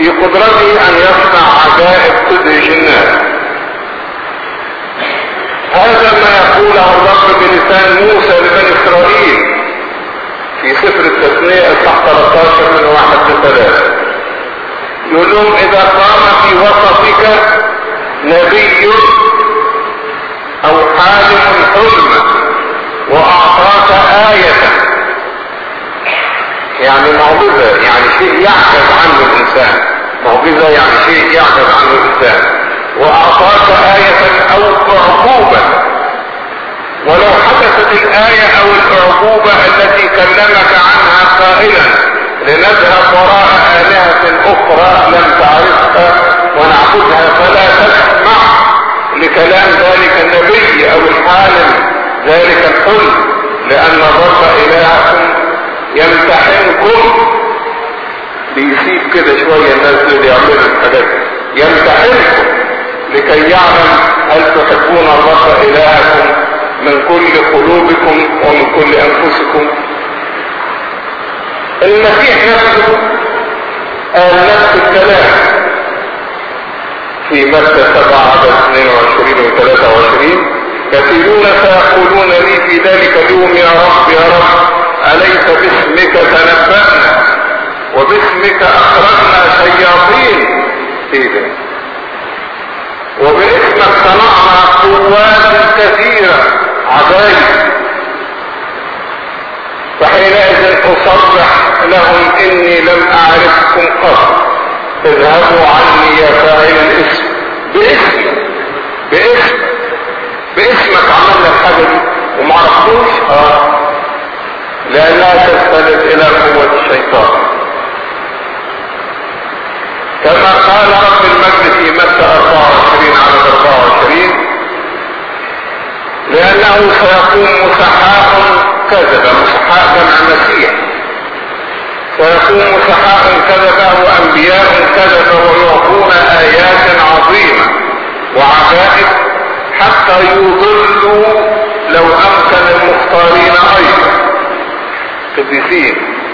قدرته ان يصنع عجائب تدهش الناس هذا ما يقوله الرب بلسان موسى لبني اسرائيل في سفر التثنية اصحاح 13 من واحد لثلاثة يقول لهم اذا قام في وسطك نبي او حالم حلم واعطاك آية يعني معجزة يعني شيء يعجز عنه الانسان معجزة يعني شيء يعجز عنه الانسان واعطاك آية او عقوبة ولو حدثت الآية او العقوبة التي كلمك عنها قائلا لنذهب وراء آلهة أخرى لم تعرفها ونعبدها فلا تسمع لكلام ذلك النبي أو الحالم ذلك الحلم لأن الرب إلهكم يمتحنكم بيسيب كده شوية الناس اللي يعملوا الحاجات يمتحنكم لكي يعلم هل تحبون الرب إلهكم من كل قلوبكم ومن كل أنفسكم المسيح نفسه قال نفس الكلام في متى 7 عدد 22 و 23 كثيرون سيقولون لي في ذلك اليوم يا رب يا رب أليس باسمك تنبأنا وباسمك أخرجنا شياطين ايه ده وباسمك صنعنا قوات كثيرة عجائب فحينئذ أصرح لهم إني لم أعرفكم قط اذهبوا عني يا فاعل الاسم باسم باسم باسمك عملنا الحاجة دي وما عرفتوش اه لأنها تستند إلى قوة الشيطان كما قال رب المجد في متى 24 عدد 24 لأنه سيقوم مسحاء كذب مسحاء جمع مسيح سيقوم مسحاء كذب وأنبياء كذب ويعطون آيات عظيمة وعجائب حتى يضلوا لو أمكن المختارين أيضا قديسين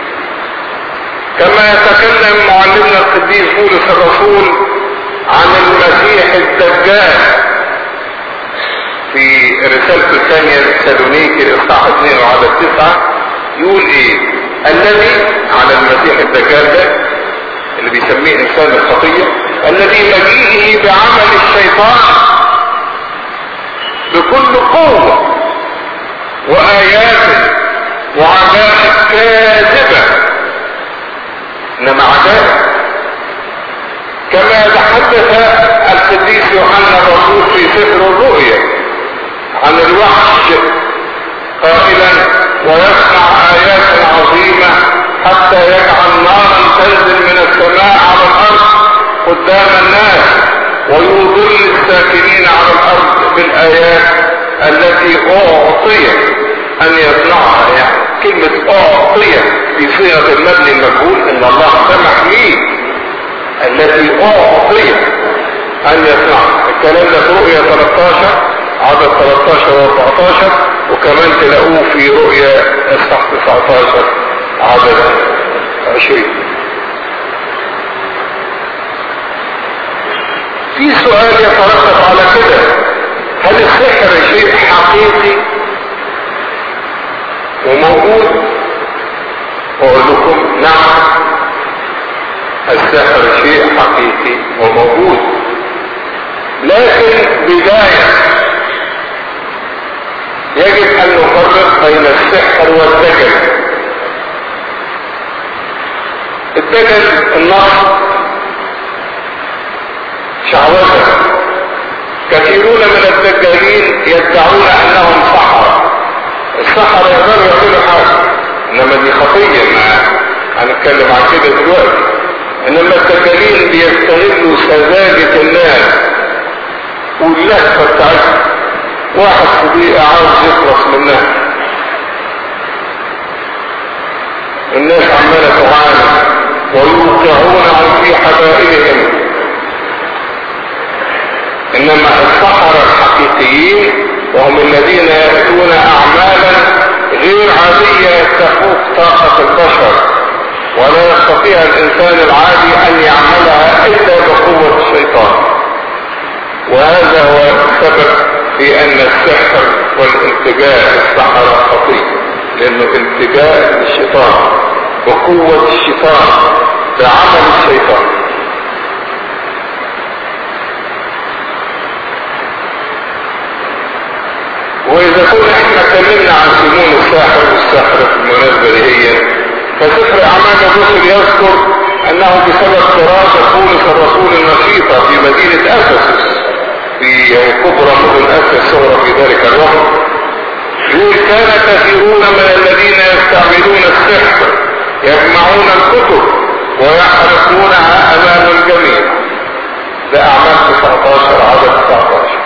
كما يتكلم معلمنا القديس بولس الرسول عن المسيح الدجال في رسالته الثانية للسالونيكي الاصحاح 2 وعدد 9 يقول ايه الذي على المسيح الدجال ده اللي بيسميه انسان الخطية الذي مجيئه بعمل الشيطان بكل قوة وآيات وعجائب كاذبة انما عجائب كما تحدث القديس يوحنا الرسول في سفر الرؤيا عن الوحش قائلا ويصنع آيات عظيمة حتى يجعل نارا تنزل من السماء على الأرض قدام الناس ويضل الساكنين على الأرض بالآيات التي أعطيت أن يصنعها يعني كلمة أعطيت في صيغة المبني المجهول إن الله سمح لي التي أعطيت أن يصنعها الكلام ده في رؤية 13 عدد 13 و 14 وكمان تلاقوه في رؤية اصحاح 19 عدد 20 في سؤال يترتب على كده هل السحر شيء حقيقي وموجود اقول لكم نعم السحر شيء حقيقي وموجود لكن بداية يجب ان نفرق بين السحر والدجل الدجل النصب شعوذة كثيرون من الدجالين يدعون انهم سحرة السحرة يقدروا يعملوا حاجة انما دي خطية ما هنتكلم عن كده دلوقتي انما الدجالين بيستغلوا سذاجة الناس واللهفة بتاعتهم واحد صديق عاوز يخلص منها الناس عمالة تعاني ويوقعونهم في حبائلهم انما السحرة الحقيقيين وهم الذين يأتون اعمالا غير عادية تفوق طاقة البشر ولا يستطيع الانسان العادي ان يعملها وهذا هو السبب في ان السحر والانتجاء السحرة خطير لانه انتجاء الشيطان وقوة الشيطان بعمل الشيطان واذا كنا احنا اتكلمنا عن سموم الساحر والساحرة في المناسبة دي هي فسفر اعمال الرسل يذكر انه بسبب دراسة بولس الرسول النشيطة في مدينة افسس في كبرى مدن افسس صغرى في ذلك الوقت يقول كان كثيرون من الذين يستعملون السحر يجمعون الكتب ويحرقونها امام الجميع ده اعمال 19 عدد 19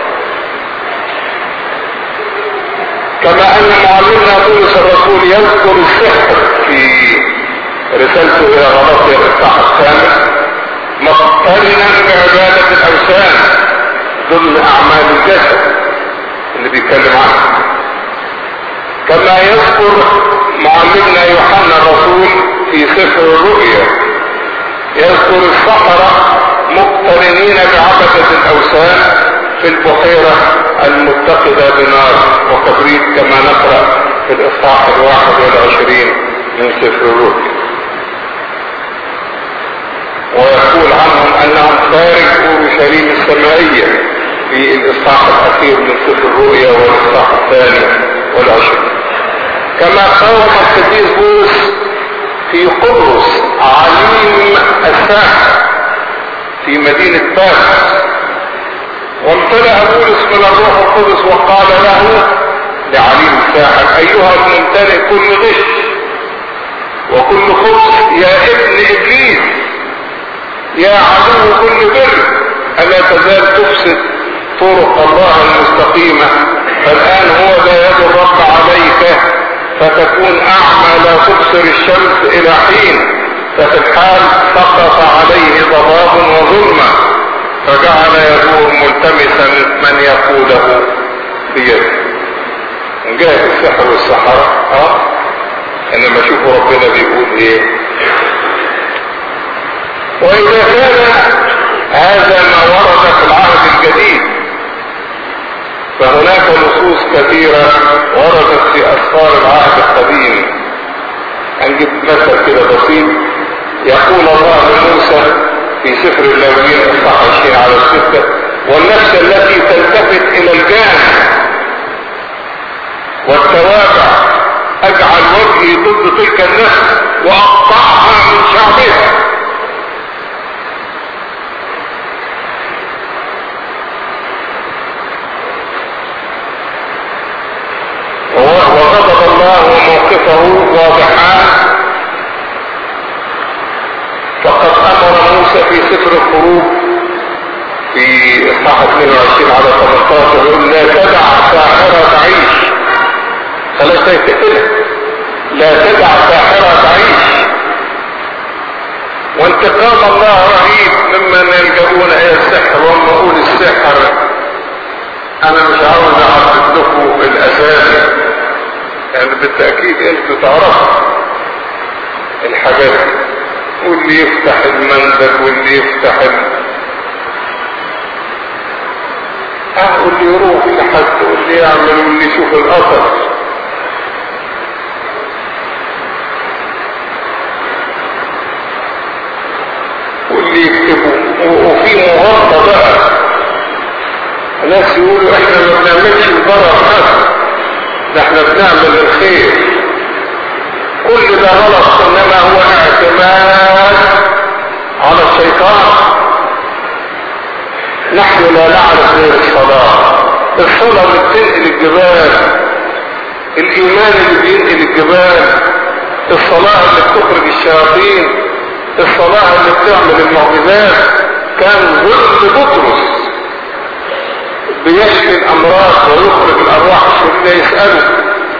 كما ان معلمنا بولس الرسول يذكر السحر في رسالته الى غلاطيا الاصحاح الخامس مقترنا بعبادة الاوثان ضمن اعمال الجسد اللي بيتكلم عنها كما يذكر معلمنا يوحنا الرسول في سفر الرؤيا يذكر السحرة مقترنين بعبدة الاوثان في البحيرة المتخذة بنار وكبريت كما نقرأ في الاصحاح الواحد والعشرين من سفر الرؤيا ويقول عنهم انهم خارج اورشليم السمائية في الاصحاح الاخير من سفر الرؤيا والاصحاح الثاني والعشرين كما قال القديس بولس في قبرص عليم الساحر في مدينة بارس وامتلأ بولس من الروح القدس وقال له لعليم الساحر ايها الممتلئ كل غش وكل خبث يا ابن ابليس يا عدو كل بر الا تزال تفسد طرق الله المستقيمة فالان هو ذا يد الرب عليك فتكون اعمى لا تبصر الشمس الى حين ففي الحال سقط عليه ضباب وظلمة فجعل يدور ملتمسا من يقوله بيده جاء السحر والسحرة اه انما شوفوا ربنا بيقول ايه واذا كان هذا ما ورد في العهد الجديد فهناك نصوص كثيرة وردت في اسفار العهد القديم هنجيب مثل كده بسيط يقول الله لموسى في سفر اللاويين اصحاح 20 على الستة والنفس التي تلتفت الى الجان والتوابع اجعل وجهي ضد تلك النفس واقطعها من شعبها وغضب الله وموقفه واضحان فقد امر موسى في سفر الخروج في اصحاح 22 على 18 يقول لا تدع ساحرة تعيش خلاص تقتلها لا تدع ساحرة تعيش وانتقام الله رهيب ممن يلجؤون الى السحر واما اقول السحر انا مش عاوز اعرف لكم الاساس يعني بالتاكيد انتوا تعرفوا الحاجات دي واللي يفتح المندل واللي يفتح ال... اه واللي يروح لحد واللي يعمل واللي يشوف الاثر واللي يكتبوا وفي مغطى بقى ناس يقولوا احنا ما بنعملش الضرر نفسه ده احنا بنعمل الخير كل ده غلط انما هو اعتماد على الشيطان نحن لا نعرف غير الصلاة الصلاة اللي بتنقل الجبال الايمان اللي بينقل الجبال الصلاة اللي بتخرج الشياطين الصلاة اللي بتعمل المعجزات كان ظل بطرس بيشفي الامراض ويخرج الارواح الشريرة يسأله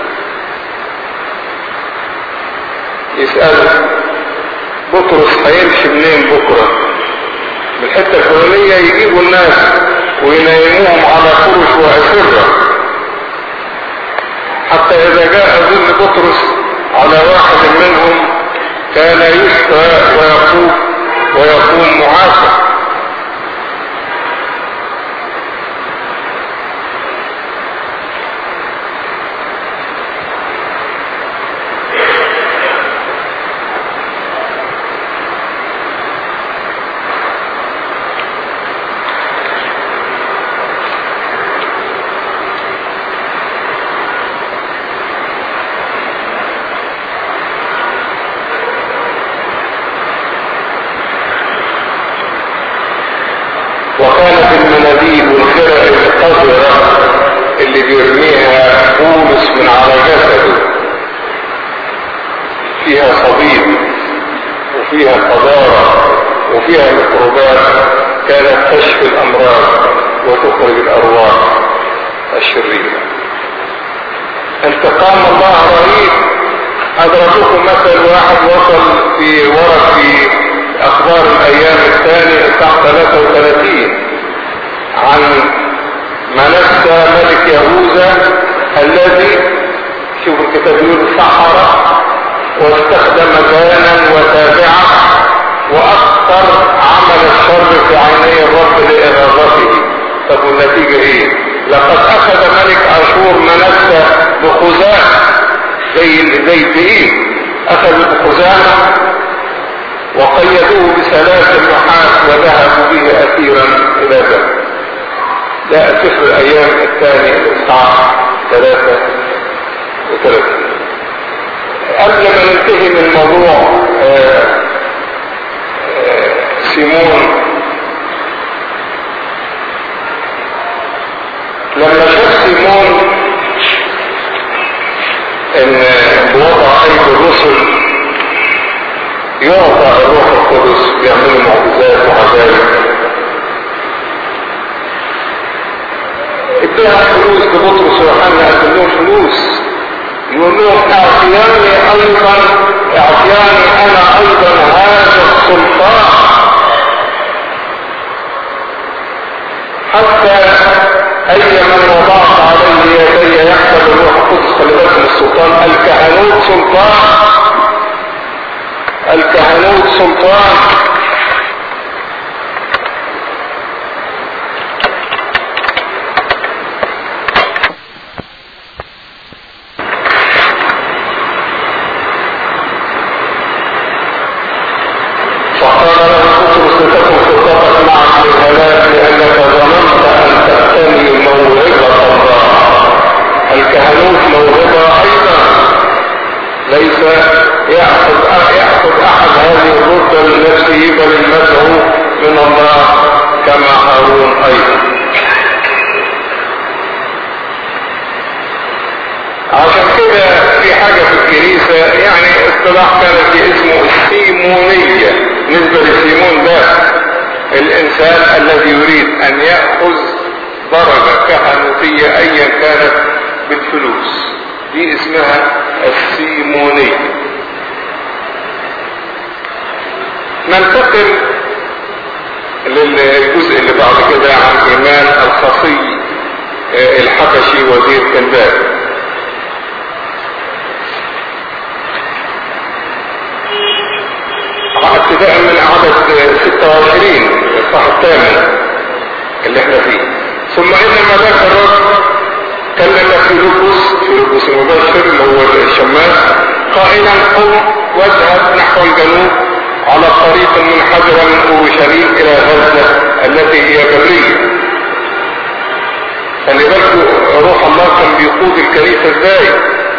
يسأله بطرس هيمشي منين بكرة من الحتة الفلانية يجيبوا الناس وينيموهم على فرش وأسرة حتى إذا جاء ظل بطرس على واحد منهم كان يشفى ويقوم ويقوم معافى بيرميها بولس من على جسده فيها صديق وفيها قذارة وفيها ميكروبات كانت تشفي الأمراض وتخرج الأرواح الشريرة انتقام الله رهيب أدرككم مثل واحد وصل في ورق في أخبار الأيام الثانية الساعة 33 عن منسى ملك يهوذا الذي شوف الكتاب يقول سحر واستخدم بانا وتابعه واكثر عمل الشر في عيني الرب لاغاظته طب والنتيجه ايه لقد اخذ ملك اشور منسى بخزامه زي زي الدقيق اخذ بخزامه وقيدوه بسلاسل نحاس وذهبوا به اسيرا الى ذلك ده سفر الايام الثاني الاصحاح ثلاثة وثلاثين قبل ما ننتهي من موضوع آه، آه، سيمون لما شاف سيمون ان بوضع ايدي الرسل يعطى الروح القدس بيعملوا معجزات وعجائب اديها فلوس لبطرس ويوحنا قدم لهم فلوس يقول لهم اعطياني ايضا اعطياني انا ايضا هذا السلطان حتى اي من وضعت عليه يدي يحسب الروح القدس خلي بالك من السلطان الكهنوت سلطان الكهنوت سلطان فقال له بطرس لتكن خطتك معك للهلاك لانك ظننت ان تغتني موهبه الله الكهنوت موهبه ايضا ليس ياخذ ياخذ احد هذه الرتبه لنفسه بل المدعو من الله كما هارون ايضا عشان كده في حاجة في الكنيسة يعني اصطلاح كان في اسمه السيمونية بالنسبة للسيمون ده الانسان الذي يريد ان يأخذ درجة كهنوتية ايا كانت بالفلوس دي اسمها السيمونية ننتقل للجزء اللي بعد كده عن ايمان الخصي آه، الحبشي وزير كنداك ابتداء من عدد 26 الصح الثامن اللي احنا فيه ثم ان ملاك الرب كلم فيلبس فيلبس المبشر اللي هو الشماس قائلا قم واذهب نحو الجنوب على طريق منحدرة من اورشليم الى غزة التي هي برية خلي بالكم روح الله كان بيقود الكنيسة ازاي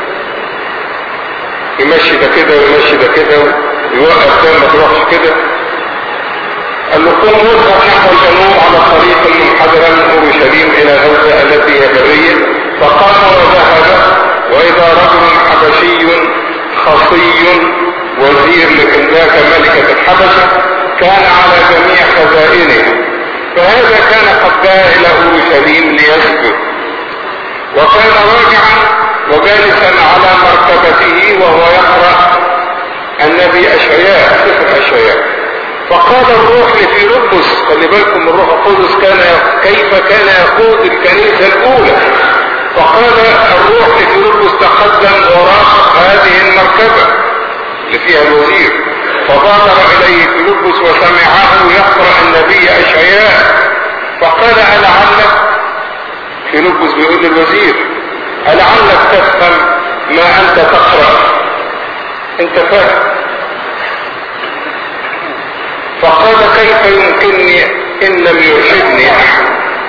يمشي ده كده ويمشي ده كده يوقف ده ما تروحش كده قال له قم واذهب نحو الجنوب على طريق منحدرة من اورشليم الى غزة التي هي برية فقام وذهب واذا رجل حبشي خصي وزير لكنداك ملكة الحبشة كان على جميع خزائنه فهذا كان قد جاء الى اورشليم ليسجد وكان راجعا وجالسا على مركبته وهو يقرأ النبي اشعياء سفر اشعياء فقال الروح لفيلبس خلي بالكم الروح القدس كان كيف كان يقود الكنيسة الاولى فقال الروح لفيلبس تقدم وراء هذه المركبة اللي فيها الوزير فبادر اليه فيلبس وسمعه يقرأ النبي اشعياء فقال ألعلك فيلبس بيقول للوزير ألعلك تفهم ما أنت تقرأ أنت فاهم فقال كيف يمكنني إن لم يرشدني أحد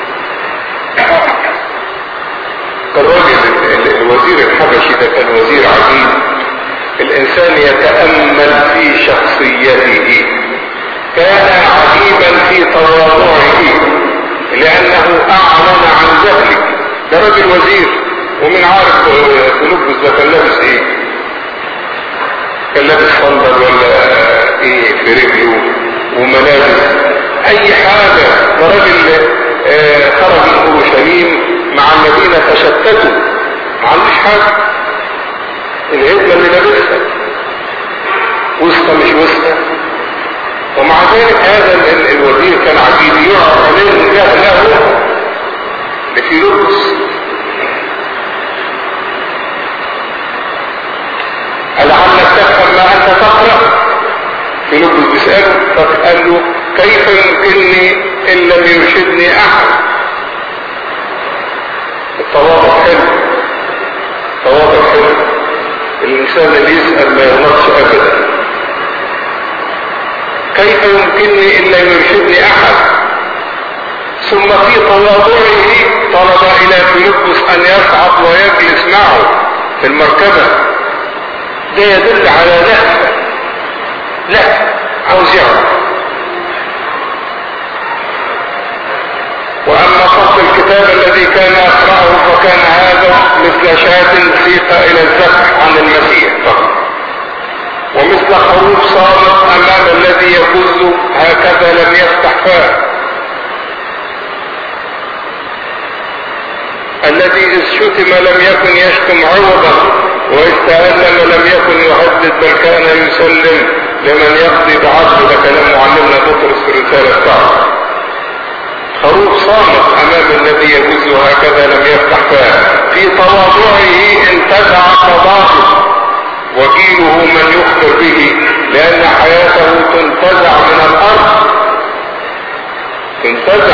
الراجل الوزير الحبشي ده كان وزير عجيب الإنسان يتأمل في شخصيته كان عجيبا في تواضعه لأنه أعلن عن جهله ده راجل وزير ومن عارف فيلبس ده كان لابس ايه كان لابس صندل ولا ايه في رجله وملابس اي حاجة ده راجل آه خرج من اورشليم مع الذين تشتتوا ما عندوش حاجة الهدمة اللي لابسها وسطى مش وسطى ومع ذلك هذا الوزير كان عجيب يعرف عليه جاه له لفيلبس لعلك تفهم ما انت تقرا فيلبس بيساله فقال له كيف يمكنني ان لم يرشدني احد التواضع حلو التواضع حلو الانسان اللي يسال ما يغلطش ابدا كيف يمكنني ان لم يرشدني احد ثم في تواضعه طلب الى فيلبس ان يصعد ويجلس معه في المركبة ده يدل على لا لا عاوز يعرف واما فصل الكتاب الذي كان يقرأه فكان هذا مثل شاة سيق الى الذبح عن المسيح فقط ومثل خروف صامت امام الذي يفز هكذا لم يفتح فاه الذي اذ شتم لم يكن يشتم عوضا واذ تألم لم يكن يهدد بل كان يسلم لمن يقضي بعدل ده كلام معلمنا بطرس في الرسالة بتاعته خروف صامت امام الذي يجوز هكذا لم يفتح فاه في تواضعه انتزع تضاعف وجيله من يخبر به لان حياته تنتزع من الارض تنتزع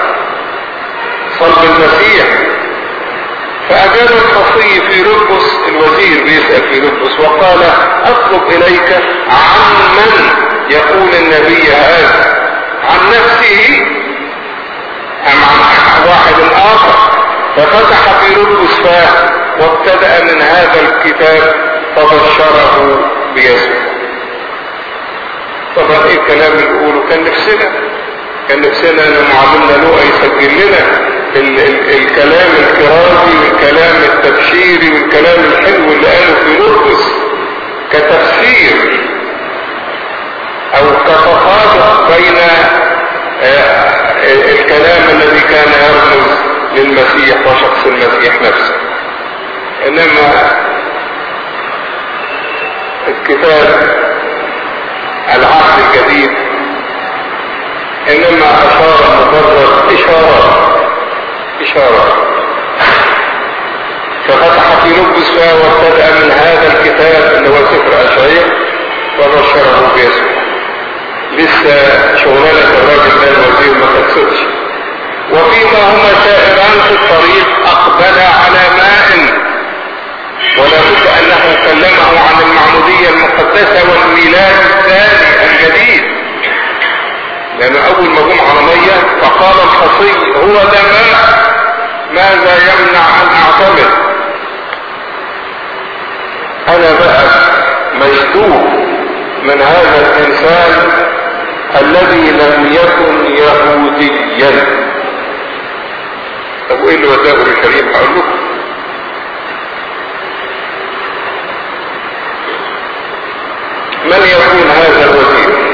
صلب المسيح فأجاب الخصي في ربس الوزير بيسأل في ربس وقال أطلب إليك عن من يقول النبي هذا عن نفسه أم عن واحد آخر ففتح في ربس فاه وابتدأ من هذا الكتاب فبشره بيسوع طبعا ايه الكلام اللي بيقوله كان نفسنا كان نفسنا ان معلمنا لوقا يسجل لنا ال ال الكلام الكرازي والكلام التبشيري والكلام الحلو اللي قاله في نرقس كتفسير او كتفاضل بين آه الكلام الذي كان يرمز للمسيح وشخص المسيح نفسه انما الكتاب العهد الجديد انما اشار مجرد اشارات اشارات ففتح في لبس وابتدأ من هذا الكتاب اللي هو سفر اشعياء وبشره بيسوع لسه شغلانة الراجل ده الوزير ما خلصتش وفيما هما سائران في الطريق اقبل على ماء ولا بد انه كلمه عن المعمودية المقدسة والميلاد الثاني الجديد لان اول ما جم على مية فقال الخصي هو ده ماء ماذا يمنع ان اعتمد انا بقى مجذوب من هذا الانسان الذي لم يكن يهوديا طب وايه اللي وداه اورشليم هقول لكم من يكون هذا الوزير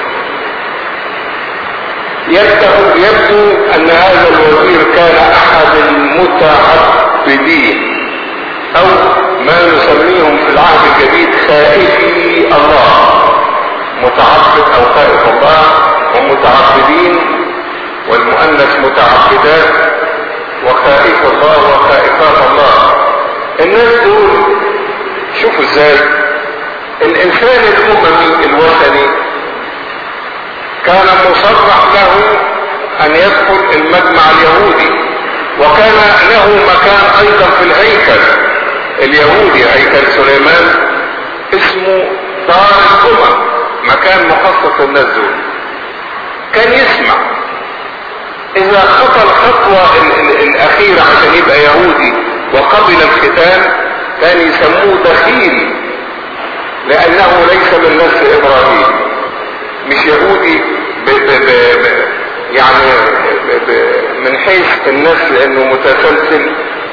يبدو ان هذا الوزير كان احد المتعبدين او ما نسميهم في العهد الجديد خائفي الله متعبد او خائف الله ومتعبدين والمؤنث متعبدات وخائف الله وخائفات الله الناس دول شوفوا ازاي الانسان الاممي الوثني كان مصرح له ان يدخل المجمع اليهودي وكان له مكان ايضا في الهيكل اليهودي هيكل سليمان اسمه دار الامم مكان مخصص للناس دول كان يسمع اذا خطى الخطوة الاخيرة عشان يبقى يهودي وقبل الختان كان يسموه دخيل لانه ليس من نسل ابراهيم مش يهودي ب ب ب ب يعني ب ب من حيث النسل انه متسلسل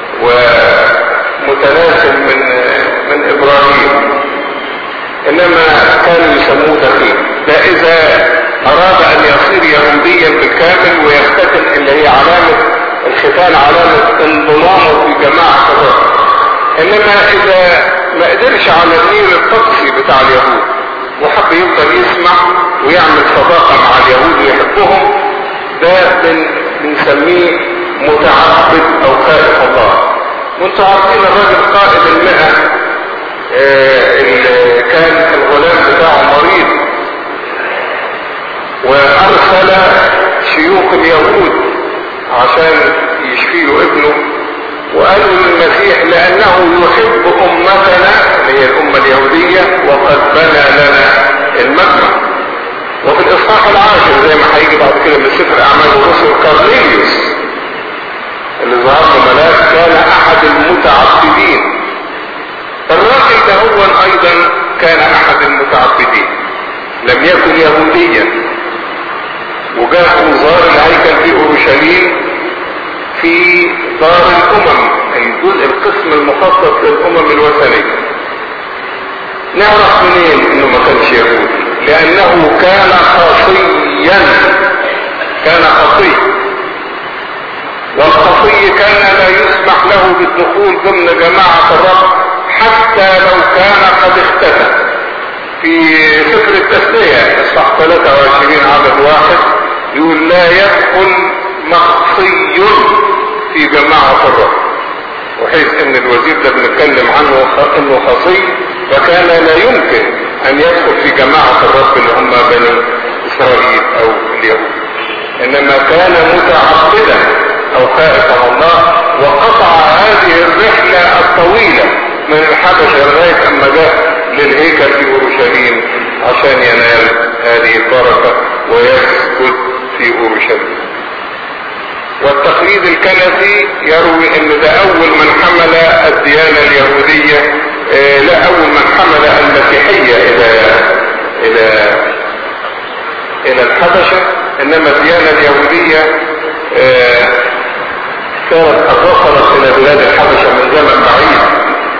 ومتناسل من من ابراهيم انما كانوا يسموه دقيق ده اذا اراد ان يصير يهوديا بالكامل ويختتم اللي هي علامة الختان علامة انضمامه في جماعة الرب انما اذا ما قدرش على النيل الطقسي بتاع اليهود وحب يفضل يسمع ويعمل صداقة مع اليهود ويحبهم ده من بنسميه متعبد او خائف الله وانتوا عارفين الراجل قائد المئة آه اللي كان الغلام بتاعه مريض وارسل شيوخ اليهود عشان يشفيه ابنه وقالوا للمسيح لانه يحب امتنا اللي هي الامة اليهودية وقد بنى لنا المجمع وفي الاصحاح العاشر زي ما هيجي بعد كده من سفر اعمال الرسل كارنيليوس اللي ظهر له ملاك كان احد المتعبدين الراجل ده هو ايضا كان احد المتعبدين لم يكن يهوديا وجاء وزار الهيكل في اورشليم في دار الامم الجزء القسم المخصص للامم الوثنية نعرف منين انه ما كانش يهودي لانه كان خطيا كان خطي والخطي كان لا يسمح له بالدخول ضمن جماعة الرب حتى لو كان قد اختفى في سفر التسلية اصحاح 23 عدد واحد يقول لا يدخل مخصي في جماعة الرب وحيث ان الوزير ده بنتكلم عنه انه خصي فكان لا يمكن ان يدخل في جماعة الرب اللي هم بني اسرائيل او اليهود انما كان متعبدا او خائفا الله وقطع هذه الرحلة الطويلة من الحبشة لغاية اما جاء للهيكل في اورشليم عشان ينال هذه البركة ويسجد في اورشليم والتقليد الكنسي يروي ان ده اول من حمل الديانة اليهودية اه لا اول من حمل المسيحية الى الى الى الحبشة انما الديانة اليهودية اه كانت قد وصلت الى بلاد الحبشة من زمن بعيد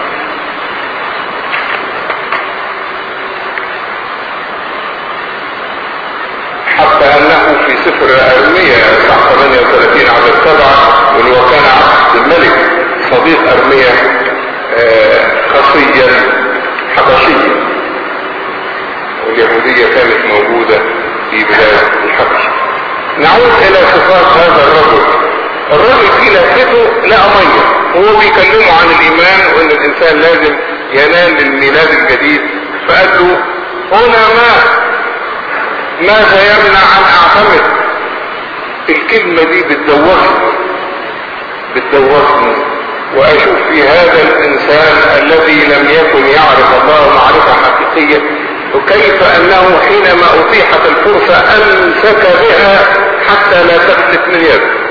حتى انه في سفر ارمية صح 38 عدد سبعة واللي هو كان عبد الملك صديق ارمية آه خصيا حبشيا واليهودية كانت موجودة في بلاد الحبشة نعود الى صفات هذا الرجل الرجل في لهجته لقى مية هو بيكلمه عن الايمان وان الانسان لازم ينال الميلاد الجديد فقال له هنا ماء ماذا يمنع ان اعتمد الكلمة دي بتدوخني بتدوخني واشوف في هذا الانسان الذي لم يكن يعرف الله معرفة حقيقية وكيف انه حينما اتيحت الفرصة امسك بها حتى لا تفلت من يده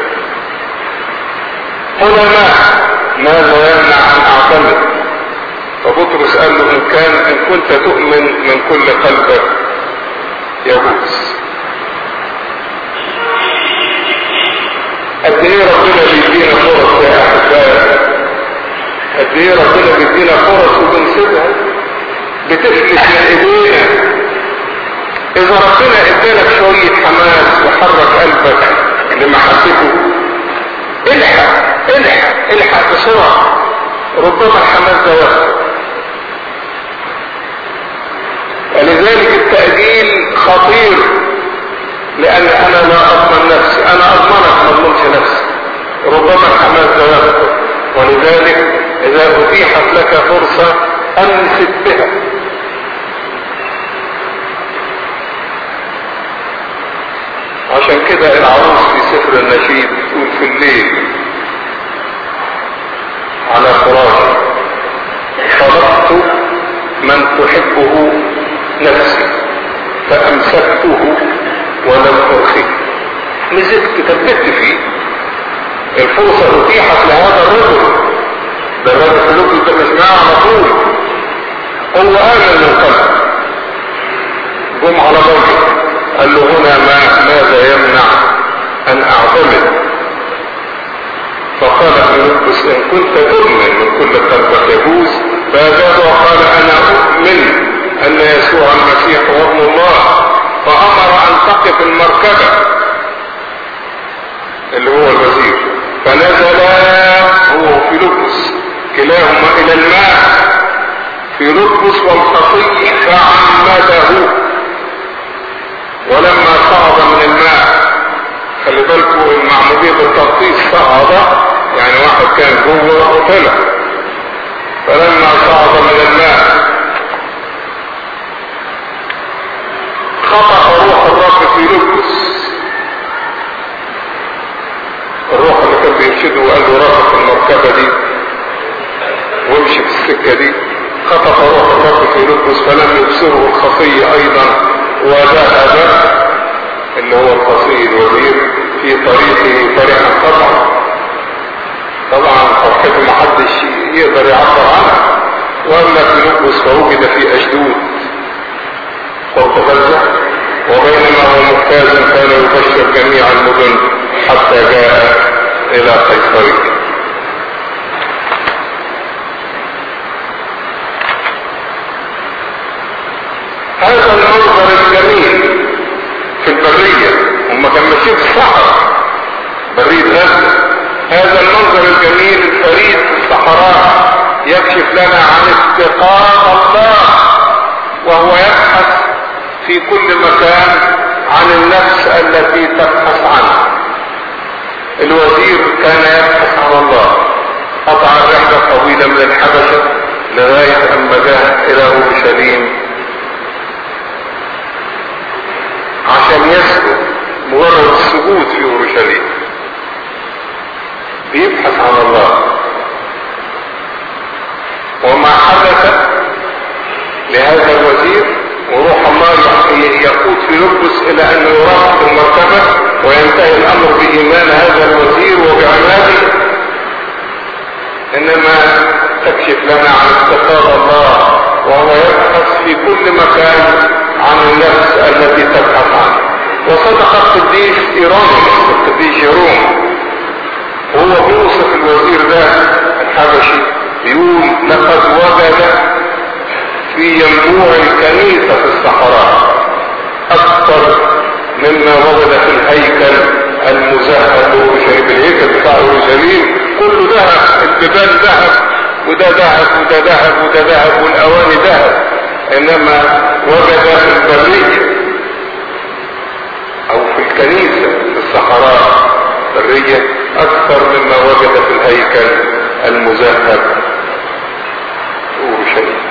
هنا ماء ماذا يمنع ان اعتمد فبطرس قال له ان كان ان كنت تؤمن من كل قلبك يجوز قد ايه ربنا بيدينا فرص يا احبائي قد ايه ربنا بيدينا فرص وبنسيبها بتفلت من ايدينا اذا ربنا ادالك شوية حماس وحرك قلبك لمحبته الحق الحق الحق بسرعة ربما الحماس ده يخطر ولذلك التأجيل خطير لأن أنا لا أضمن نفسي أنا أضمنك ما أضمنش نفسي ربما الحماس ده يخطر ولذلك إذا أتيحت لك فرصة أمسك بها عشان كده العروس في سفر النشيد بتقول في الليل على فراش طلبت من تحبه نفسي فامسكته ولم ارخيه مسكت ثبت فيه الفرصة اتيحت لهذا الرجل ده الرجل في لوكس ده مش معاه على طول هو امن من قلب قم على ضوء قال له هنا ما ماذا يمنع ان اعتمد فقال ابن لبس ان كنت تؤمن من كل قلبك يجوز فاجاب وقال انا اؤمن ان يسوع المسيح هو ابن الله فامر ان تقف المركبة اللي هو الوزير فنزلا هو في لبس كلاهما الى الماء في لبس والخطي فعمده ولما صعد من الماء خلي بالكم المعمودية بالتغطيس صعد يعني واحد كان جوه وطلع فلما صعد من الماء خطأ روح الرب في لبس الروح اللي كان بيرشده وقال له رافق المركبة دي وامشي في السكة دي خطف روح الرب في لبس فلم يبصره الخطي ايضا وذهب اللي هو القصي الوزير في طريقه فرحا طبعا طبعا فرحته محدش يقدر يعبر عنها واما في لبس فوجد في اشدود قرب غزة وبينما هو مجتاز كان يبشر جميع المدن حتى جاء الى قيصريه هذا المنظر الجميل في البرية هم كان ماشيين في الصحراء برية غزة هذا المنظر الجميل الفريد في الصحراء يكشف لنا عن استقامة الله وهو يبحث في كل مكان عن النفس التي تبحث عنه الوزير كان يبحث عن الله قطع الرحلة طويلة من الحبشة لغاية أن جاء إلى أورشليم عشان يسجد مجرد السجود في اورشليم بيبحث عن الله وما حدث لهذا الوزير وروح الله يقود في لبس الى ان يرافق المرتبة وينتهي الامر بايمان هذا الوزير وبعماده انما تكشف لنا عن استقرار الله وهو يبحث في كل مكان عن النفس التي تبحث عنه وصدق القديس ايراني القديس يروم وهو بيوصف الوزير ده الحبشي بيقول لقد وجد في ينبوع الكنيسة في الصحراء اكثر مما وجد في الهيكل المزهد اورشليم الهيكل بتاع اورشليم كله ذهب الجبال ذهب وده ذهب وده ذهب وده ذهب والاواني ذهب انما وجد في البرية او في الكنيسة في الصحراء برية اكثر مما وجد في الهيكل المزهد اورشليم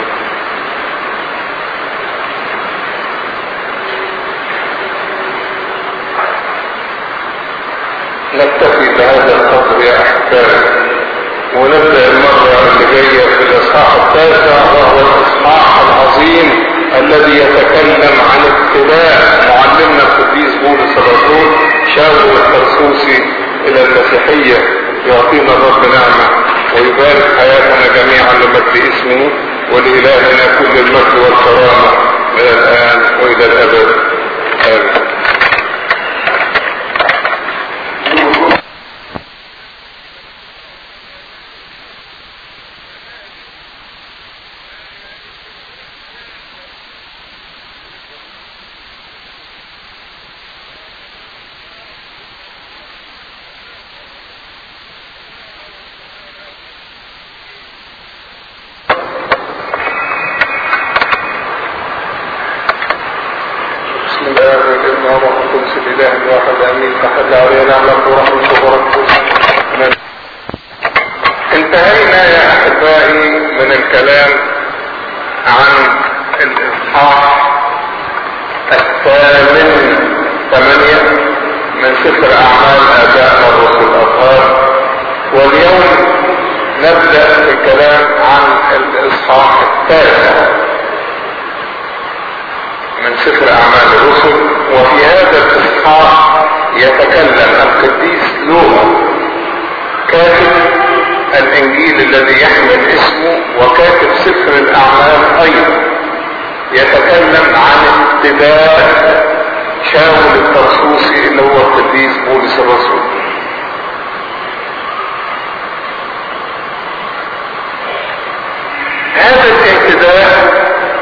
نكتفي بهذا القدر يا احبابي ونبدأ المرة اللي جاية في الإصحاح التاسع وهو الإصحاح العظيم الذي يتكلم عن اتباع معلمنا القديس بولس الرسول شاول الترسوسي إلى المسيحية يعطينا الرب نعمة ويبارك حياتنا جميعا لمجد اسمه ولإلهنا كل المجد والكرامة من الآن وإلى الأبد آمين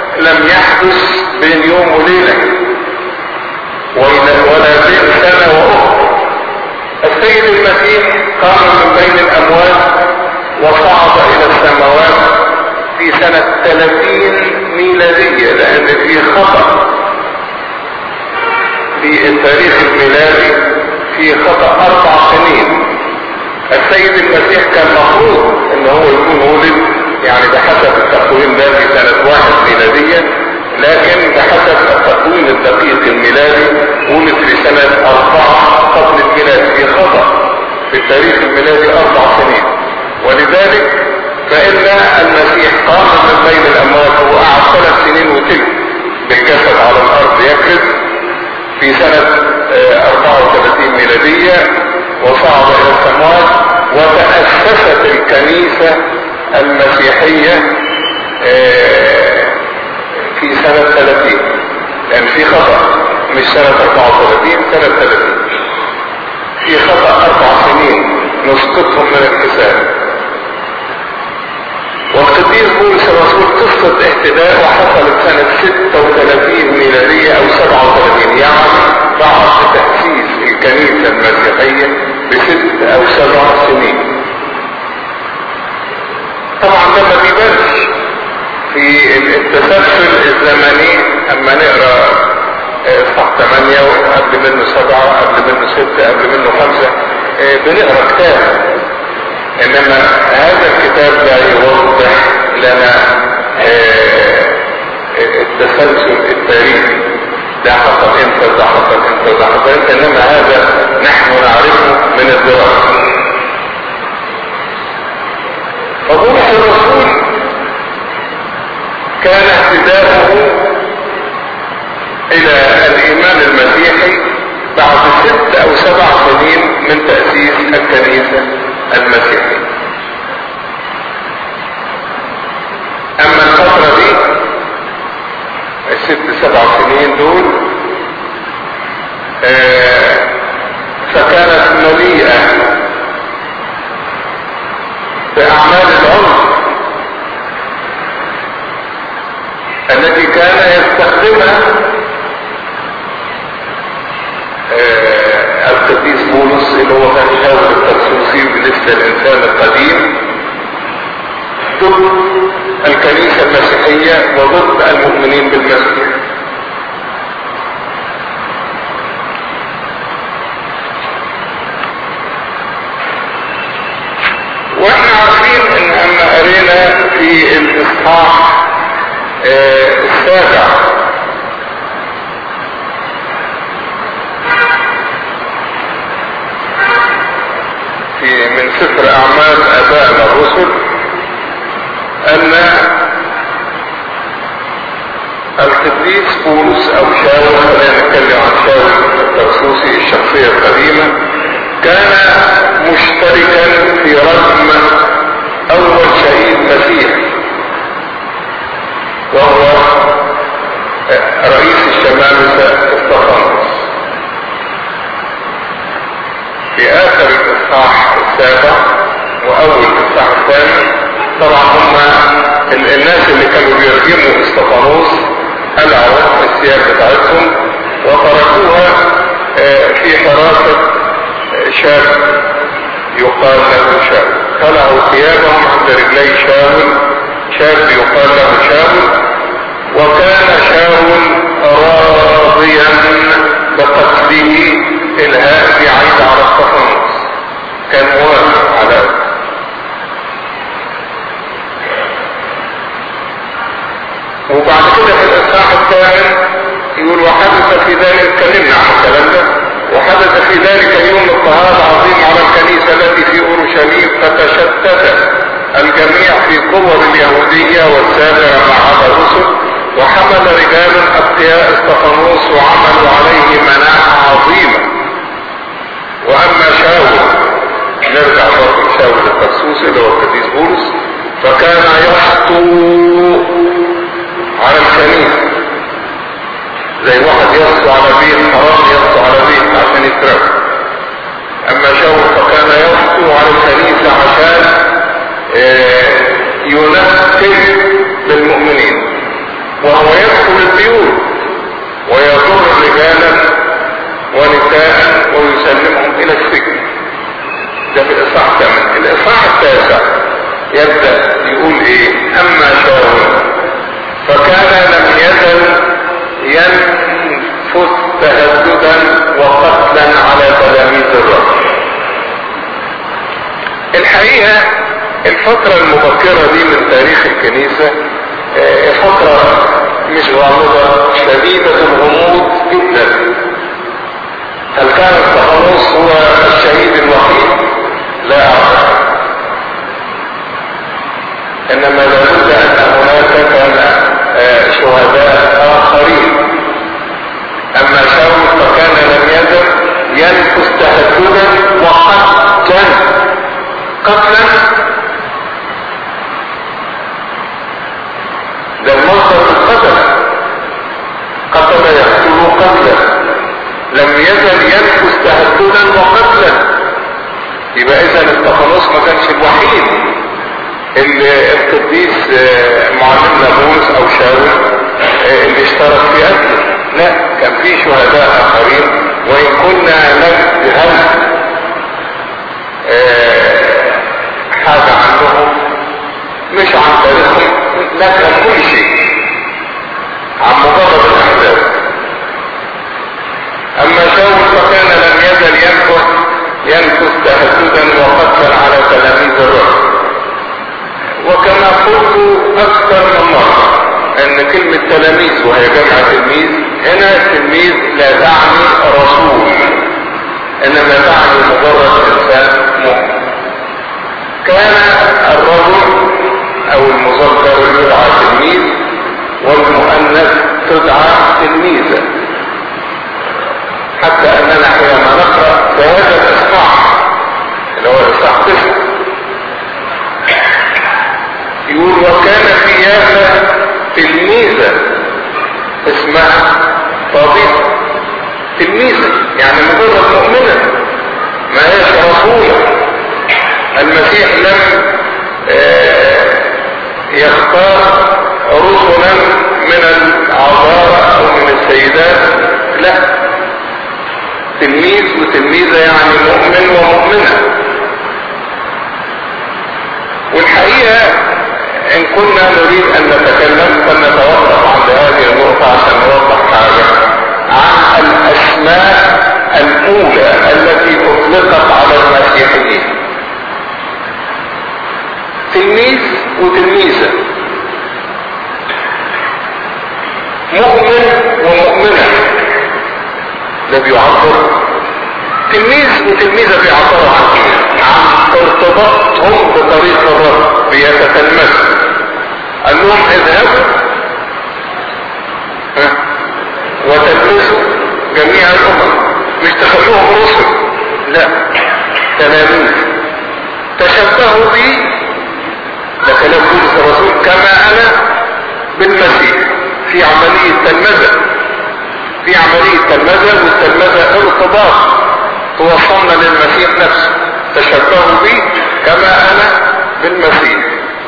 لم يحدث بين يوم وليلة ولا بين سنة وأخرى السيد المسيح قام من بين الأموات وصعد إلى السماوات في سنة 30 ميلادية لأن في خطأ في التاريخ الميلادي في خطأ أربع سنين السيد المسيح كان مفروض ان هو يكون ولد يعني بحسب التقويم ده في سنة واحد ميلادية لكن بحسب التقويم الدقيق الميلادي ولد في سنة أربعة قبل الميلاد في خطأ في التاريخ الميلادي أربع سنين ولذلك فإن المسيح قام من بين الأموات وهو قعد ثلاث سنين وتلك بالجسد على الأرض يكرز في سنة 34 ميلادية وصعد إلى السماوات وتأسست الكنيسة المسيحية في سنة 30 لأن في خطأ مش سنة 34 سنة 30 في خطأ أربع سنين نسقطهم من الحساب والقديس بولس الرسول قصة اهتداء وحصلت سنة 36 ميلادية او 37 يعني بعد تأسيس الكنيسة المسيحية بست او سبع سنين طبعا ده ما بيبانش في التسلسل الزمني اما نقرا صح 8 قبل منه سبعة قبل منه ستة قبل منه خمسة بنقرا كتاب انما هذا الكتاب لا يوضح لنا التسلسل التاريخي ده حصل امتى ده حصل امتى ده حصل امتى انما هذا نحن نعرفه من الدراسة فبولس الرسول كان اهتدافه الى الايمان المسيحي بعد ست او سبع سنين من تأسيس الكنيسة المسيحية اما الفترة دي الست سبع سنين دول آه فكانت مليئة بأعمال العنف التي كان يستخدمها آه القديس بولس اللي هو كان شاور الترسوسي لسه الانسان القديم ضد الكنيسة المسيحية وضد المؤمنين بالمسيح واحنا عارفين ان اما قرينا في الاصحاح آه السابع في من سفر اعمال ابائنا الرسل ان القديس بولس او شاول خلينا نتكلم عن شاول الترسوسي الشخصية القديمة كان مشتركا في رجم اول شهيد مسيح وهو رئيس الشمامسة استفانوس في اخر الاصحاح السابع واول الاصحاح الثامن طبعا هم الناس اللي كانوا بيرجموا استفانوس قلعوا الثياب بتاعتهم وتركوها في حراسة شاب يقال له شاول خلعوا ثيابهم عند رجلي شاول شاب يقال له شاول وكان شاول راضيا بقتله الهاء بعيد على استفانوس كان موافق على وبعد كده في الاصحاح الثامن يقول وحدث في ذلك اتكلمنا عن الكلام ده وحدث في ذلك اليوم اضطهاد عظيم على الكنيسة التي في اورشليم فتشتت الجميع في قوة اليهودية والسابع مع هذا الرسل وحمل رجال اتقياء استفانوس وعملوا عليه مناعة عظيمة واما شاول نرجع برضه شاول الترسوسي اللي هو القديس بولس فكان يخطو على الكنيسة زي واحد يخطو على بيت حرام يخطو على بيت عشان يسرقه اما شاول فكان يخطو على الكنيسة عشان ينفذ للمؤمنين وهو ده في الاصحاح الثامن الاصحاح التاسع يبدأ يقول ايه اما شاول فكان لم يزل ينفث تهددا وقتلا على تلاميذ الرب الحقيقة الفترة المبكرة دي من تاريخ الكنيسة آه، فترة مش غامضة شديدة الغموض جدا هل كان التخلص هو الشهيد الوحيد لا اعلم انما لابد ان هناك كان آه، شهداء اخرين اما شاول فكان لم يزل ينفس تهددا وقتلا قتلا ده المصدر القتل قتل يقتل قتلا لم يزل ينفس تهددا وقتلا يبقى اذا التخلص ما كانش الوحيد اللي القديس آه، معلمنا بولس او شاول آه، اللي اشترك في قتله لا كان في شهداء اخرين وان كنا نجهل آه، حاجة عنهم مش عن تاريخهم نفهم كل شيء عن مجرد الاحداث اما شاول فكان لم يزل ينفث ينفث تهددا وقتلا على تلاميذ الرب وكما قلت اكثر من مرة ان كلمة تلاميذ وهي جمع تلميذ هنا التلميذ لا تعني رسول انما تعني مجرد انسان مؤمن كان الرجل او المذكر يدعى تلميذ والمؤنث تدعى تلميذة حتى اننا حينما نقرأ في هذا الاصحاح اللي هو الاصحاح تسعة يقول وكان في يافا تلميذة اسمها فاضلة تلميذة يعني مجرد مؤمنة ما هيش رسولة المسيح لم آه، يختار رسلا من العذارى او من السيدات لا تلميذ وتلميذة يعني مؤمن ومؤمنة والحقيقة ان كنا نريد ان نتكلم فلنتوقف عند هذه النقطة عشان نوضح حاجة عن الاسماء الاولى التي اطلقت على المسيحيين تلميذ وتلميذة مؤمن ومؤمنة ده بيعبر تلميذ وتلميذة بيعبروا عن ايه عن ارتباطهم بطريق الرب بيتتلمذوا قال لهم اذهبوا ها وتلمذوا جميع الامم مش تخلوهم رسل لا تلاميذ تشبهوا بي ده كلام بولس الرسول كما انا بالمسيح في عملية تلمذة في عملية تلمذة والتلمذة ارتباط توصلنا للمسيح نفسه تشبهوا بي كما انا بالمسيح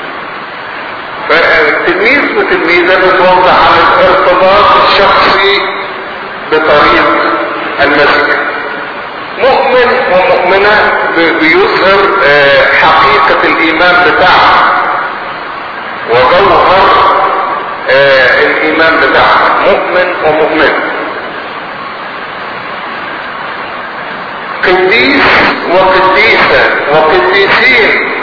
فالتلميذ وتلميذة بتوضح عن الارتباط الشخصي بطريق المسيح مؤمن ومؤمنة بيظهر حقيقة الايمان بتاعه وجوهر آه الايمان بتاعه مؤمن ومؤمن قديس وقديسة وقديسين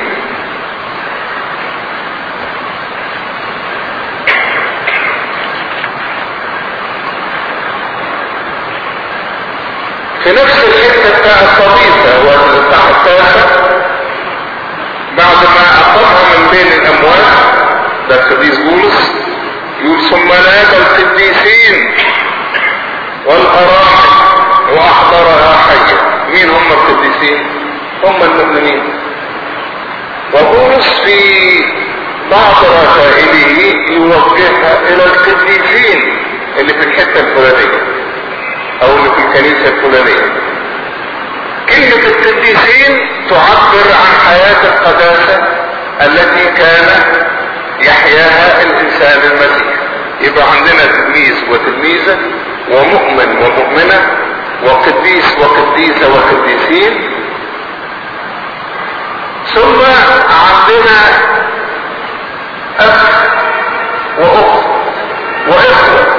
في نفس الحتة بتاع الصديقة والبتاع التاسع بعد ما اقامها من بين الاموات ده القديس بولس يقول ثم نادى القديسين والأراحل وأحضرها حية مين هم القديسين هم المؤمنين وبولس في بعض رسائله يوجهها إلى القديسين اللي في الحتة الفلانية أو اللي في الكنيسة الفلانية كلمة القديسين تعبر عن حياة القداسة التي كان يحياها الانسان المسيح يبقى عندنا تلميذ وتلميذة ومؤمن ومؤمنة وقديس وقديسة وقديسين ثم عندنا أخ وأخت وإخوة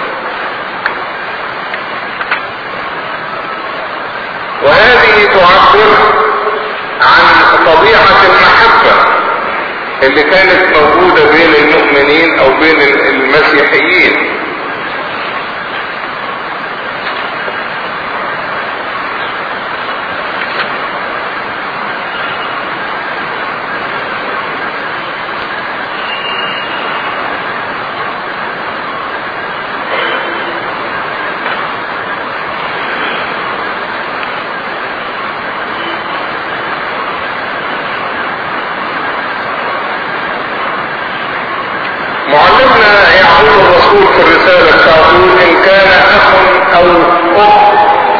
وهذه تعبر عن طبيعة المحبة اللي كانت موجودة بين المؤمنين او بين المسيحيين معلمنا يعقوب الرسول في الرسالة بتاعته ان كان اخ او اخت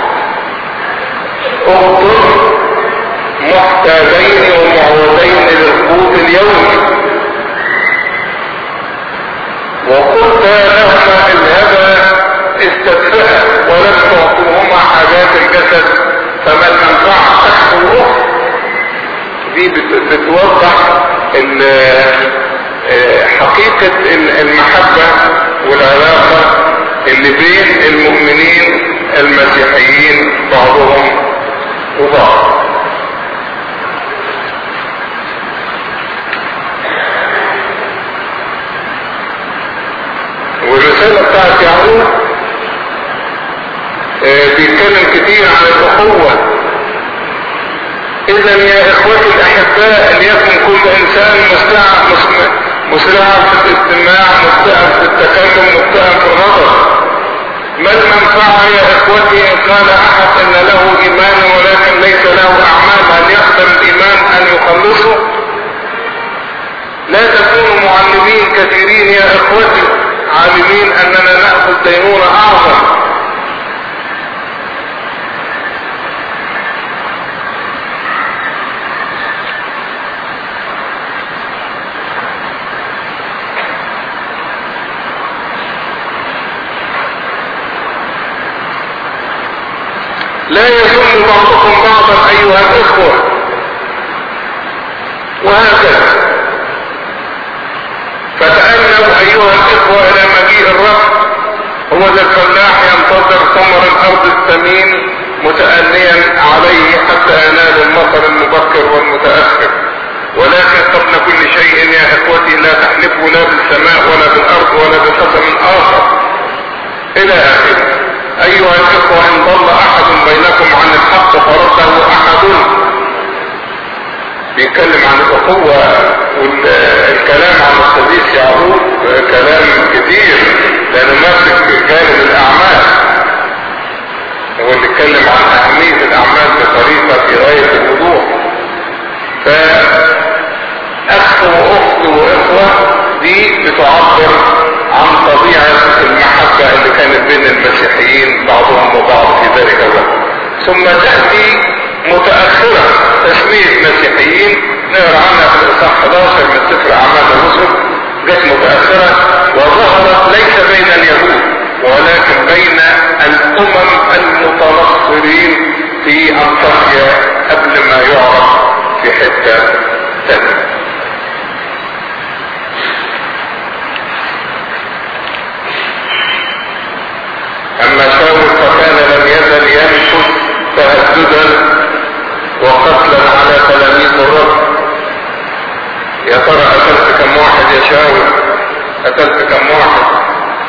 اخت محتاجين ومعوضين للقوت اليومي وقلت لهما اذهبا استدفئا ولم تعطوهما حاجات الجسد فما المنفعة اخ واخت دي بت- بتوضح ال- حقيقة المحبة والعلاقة اللي بين المؤمنين المسيحيين بعضهم وبعض والرسالة بتاعت يعقوب آه، بيتكلم كتير عن الأخوة إذا يا إخوتي الأحباء ليكن كل إنسان مستعد مسرعا في الاستماع مستعد في التكلم مستعد في النظر ما المنفعة يا إخوتي إن قال أحد أن له إيمان ولكن ليس له أعمال هل يقدم الإيمان أن يخلصه؟ لا تكونوا معلمين كثيرين يا إخوتي عالمين أننا نأخذ دينونة أعظم لا يظن بعضكم بعضا ايها الاخوة وهكذا فتأنوا ايها الاخوة الى مجيء الرب هو ذا الفلاح ينتظر ثمر الارض الثمين متأنيا عليه حتى ينال المطر المبكر والمتأخر ولكن قبل كل شيء يا اخوتي لا تحلفوا لا بالسماء ولا بالارض ولا بقسم اخر الى اخره ايها الاخوة ان ضل احد بينكم عن الحق فرده احد بيتكلم عن الاخوة والكلام عن الصديق يعقوب كلام كتير لانه ماسك جانب الاعمال هو اللي اتكلم عن اهمية الاعمال بطريقة في غاية الوضوح فاخ واخت واخوة دي بتعبر عن طبيعة المحبة اللي كانت بين المسيحيين بعضهم وبعض في ذلك الوقت ثم تأتي متأخرة تسمية مسيحيين نقرا عنها في الإصحاح 11 من سفر أعمال الرسل جت متأخرة وظهرت ليس بين اليهود ولكن بين الأمم المتنصرين في أنطاكيا قبل ما يعرف في حتة ثانية اما شاول فكان لم يزل ينفذ تهددا وقتلا على تلاميذ الرب يا ترى قتلت كم واحد يا شاول قتلت كم واحد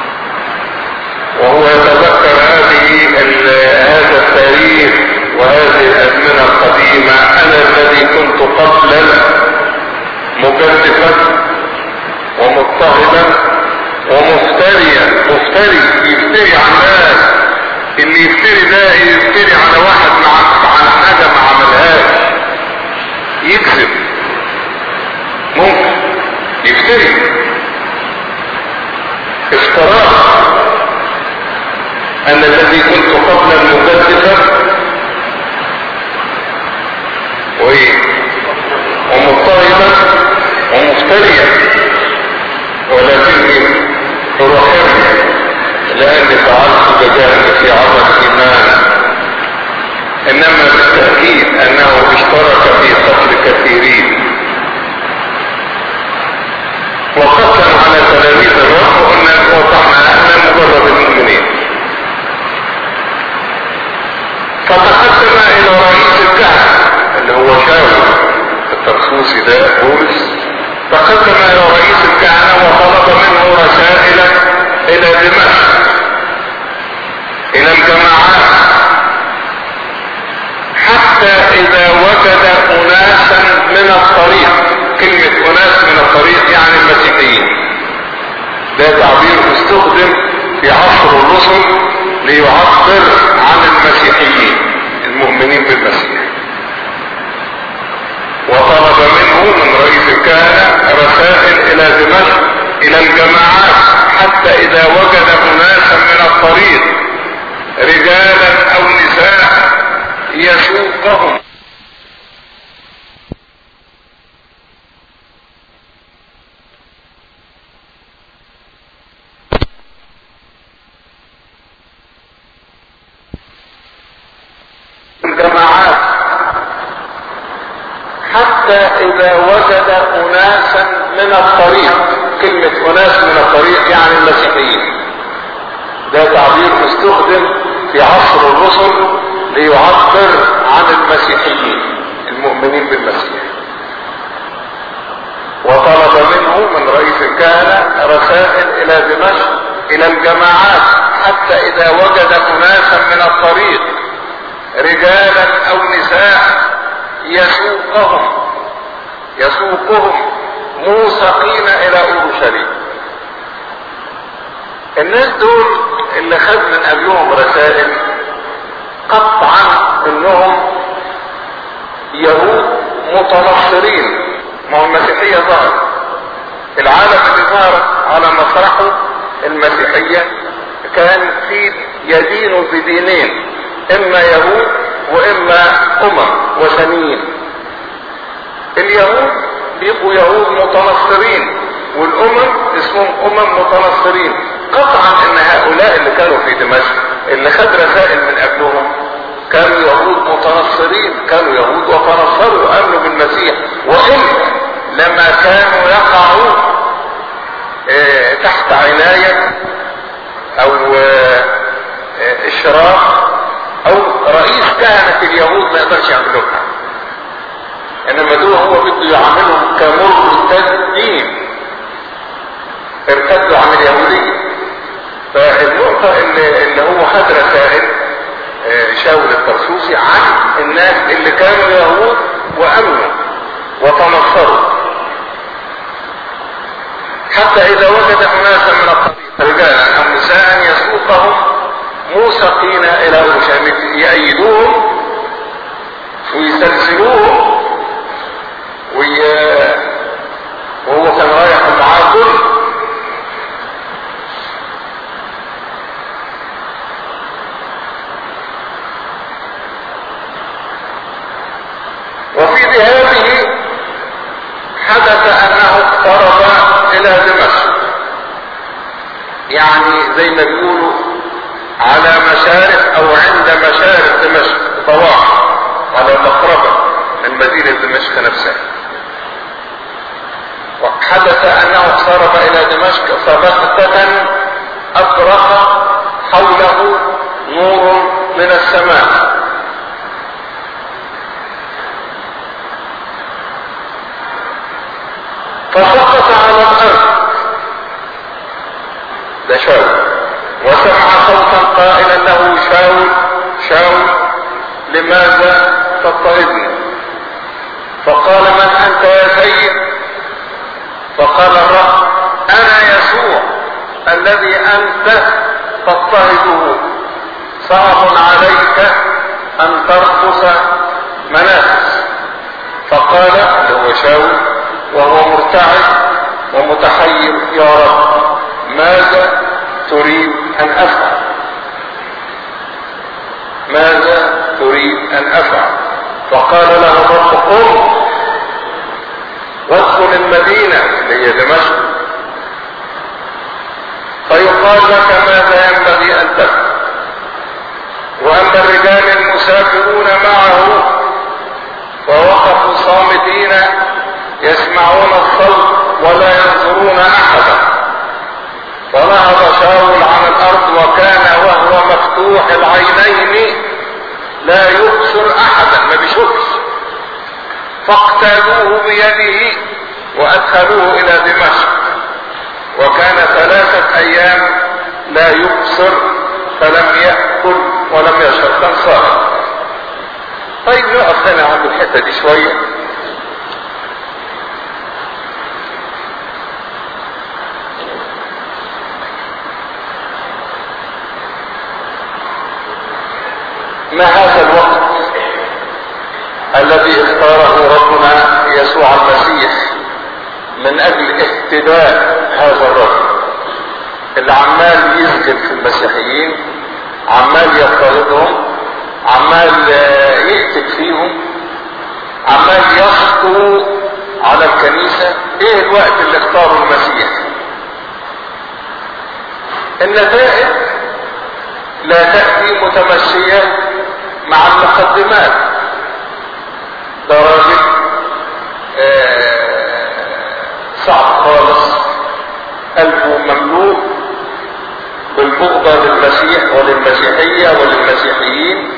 وهو يتذكر هذه هذا التاريخ وهذه الازمنه القديمه انا الذي كنت قبلا مجدفا ومضطهدا ومفتريا مفتري يفتري على الناس اللي يفتري ده يفتري على واحد مع على حاجه ما عملهاش يكذب ممكن يفتري افتراء انا الذي كنت قبلا مجدفا وايه ومضطربا ومفتريا ولكني ترحمني لاني فعلت بجهل في عمل الايمان انما بالتاكيد انه اشترك في قتل كثيرين تقدم الى رئيس الكهنة وطلب منه رسائل الى دمشق الى الجماعات حتى اذا وجد اناسا من الطريق كلمة اناس من الطريق يعني المسيحيين ده تعبير استخدم في عصر الرسل ليعبر عن المسيحيين المؤمنين بالمسيح وطلب منه من رئيس الكهنة رسائل الى دمشق الى الجماعات حتى اذا وجد اناسا من الطريق رجالا او نساء يسوقهم الجماعات حتى اذا وجد اناسا من الطريق كلمة اناس من الطريق يعني المسيحيين ده تعبير مستخدم في عصر الرسل ليعبر عن المسيحيين المؤمنين بالمسيح وطلب منه من رئيس الكهنة رسائل الى دمشق الى الجماعات حتى اذا وجد اناسا من الطريق رجالا او نساء يسوقهم يسوقهم موسقين الى اورشليم الناس دول اللي خد من قبلهم رسائل قطعا انهم يهود متنصرين ما هو المسيحية ظهر العالم اللي ظهر على مسرحه المسيحية كان في يدين بدينين اما يهود واما امم وثنيين اليهود بيبقوا يهود متنصرين والامم اسمهم امم متنصرين قطعا ان هؤلاء اللي كانوا في دمشق اللي خد رسائل من قبلهم كانوا يهود متنصرين كانوا يهود وتنصروا وامنوا بالمسيح والا لما كانوا يقعوا اه تحت عناية او اه اه اشراف او رئيس كهنة اليهود ما يقدرش يعملوها انما دول هو بده يعاملهم كمرتدين ارتدوا عن اليهودية فالنقطة اللي, اللي هو خد رسائل شاول الطرسوسي عن الناس اللي كانوا يهود وامنوا وتنصروا حتى اذا وجد اناسا من الطريق رجالا او نساء يسوقهم موسقين الى اورشليم يأيدوهم ويسلسلوهم وي... وهو كان رايح معاه كل وفي ذهابه حدث انه اقترب الى دمشق يعني زي ما بيقولوا على مشارف او عند مشارف دمشق طواف على مقربة من مدينة دمشق نفسها وحدث انه اقترب الى دمشق فبغتة ابرق حوله نور من السماء فسقط على الارض ده شاول وسمع صوتا قائلا له شاول شاول لماذا تضطربني فقال من انت يا سيد فقال الرب انا يسوع الذي انت تضطهده صعب عليك ان ترقص منافس فقال اللي هو شاول وهو مرتعد ومتحير يا رب ماذا تريد ان افعل ماذا تريد ان افعل فقال له الرب قم وادخل المدينة اللي هي دمشق فيقال لك ماذا ينبغي ان تفعل واما الرجال المسافرون معه فوقفوا صامتين يسمعون الصوت ولا ينظرون احدا فنهض شاول عن الارض وكان وهو مفتوح العينين لا يبصر احدا ما بيشوفش فاقتادوه بيده وادخلوه الى دمشق وكان ثلاثة ايام لا يبصر فلم يأكل ولم يشرب كان صائم طيب نقف هنا عند الحتة دي شوية ما هذا الوقت الذي اختاره ربنا يسوع المسيح من اجل اهتداء هذا الرجل اللي عمال يسجن في المسيحيين عمال يضطهدهم عمال يقتل فيهم عمال يخطو على الكنيسة ايه الوقت اللي اختاره المسيح النتائج لا تأتي متمشية مع المقدمات ده راجل صعب خالص قلبه مملوء بالبغضة للمسيح وللمسيحية وللمسيحيين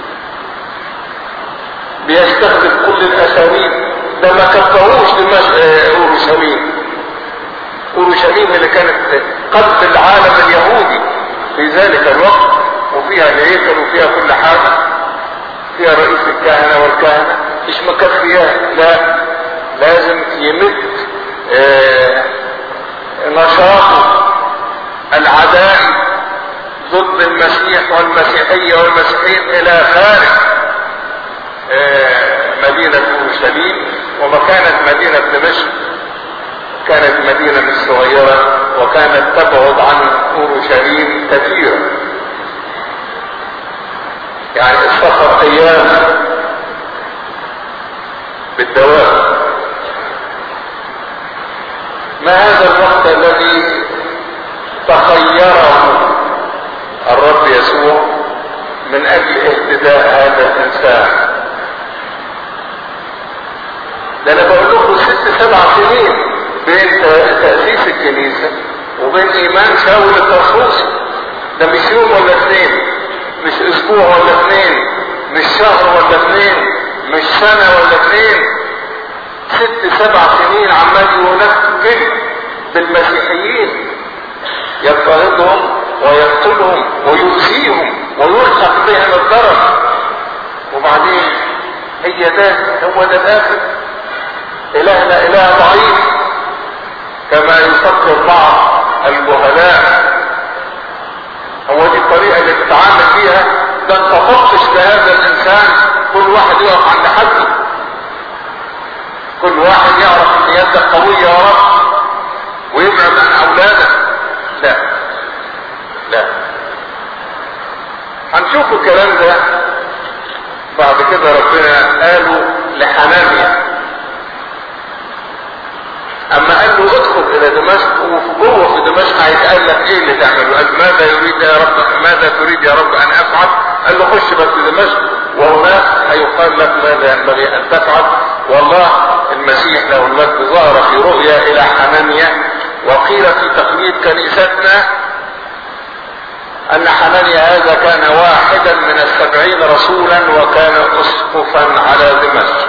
بيستخدم كل الاساليب ده ما كفروش اورشليم اورشليم اللي كانت قلب العالم اليهودي في ذلك الوقت وفيها الهيكل وفيها كل حاجه فيها رئيس الكهنه والكهنه مش مكفيات لا لازم يمد اه نشاطه العدائي ضد المسيح والمسيحيه والمسيحيين الى خارج مدينة اورشليم وما كانت مدينة دمشق كانت مدينة مش صغيرة وكانت تبعد عن اورشليم كثيرا يعني السفر ايام بالدوام ما هذا الوقت الذي تخيره الرب يسوع من اجل اهتداء هذا الانسان ده انا بقول لكم ست سبع سنين بين تأسيس الكنيسة وبين ايمان شاول الترسوسي ده مش يوم ولا اثنين مش اسبوع ولا اثنين مش شهر ولا اثنين مش سنة ولا اثنين ست سبع سنين عمال ينفذ بالمسيحيين يضطهدهم ويقتلهم ويؤذيهم ويلحق بهم الضرر وبعدين هي ده هو ده الاخر الهنا اله ضعيف كما يفكر بعض الجهلاء هو دي الطريقه اللي بتتعامل فيها ده انت تبطش بهذا الانسان كل واحد يقف عند حده كل واحد يعرف ان يدك قويه يا رب ويبعد عن اولادك لا لا هنشوف الكلام ده بعد كده ربنا قالوا لحنانيا اما قال له ادخل الى دمشق وفي جوه في دمشق هيتقال لك ايه اللي تعمله قال ماذا يريد يا رب ماذا تريد يا رب ان افعل قال له خش بس دمشق وهناك هيقال لك ماذا ينبغي ان تفعل والله المسيح له المجد ظهر في رؤيا الى حنانيا وقيل في تقليد كنيستنا ان حنانيا هذا كان واحدا من السبعين رسولا وكان اسقفا على دمشق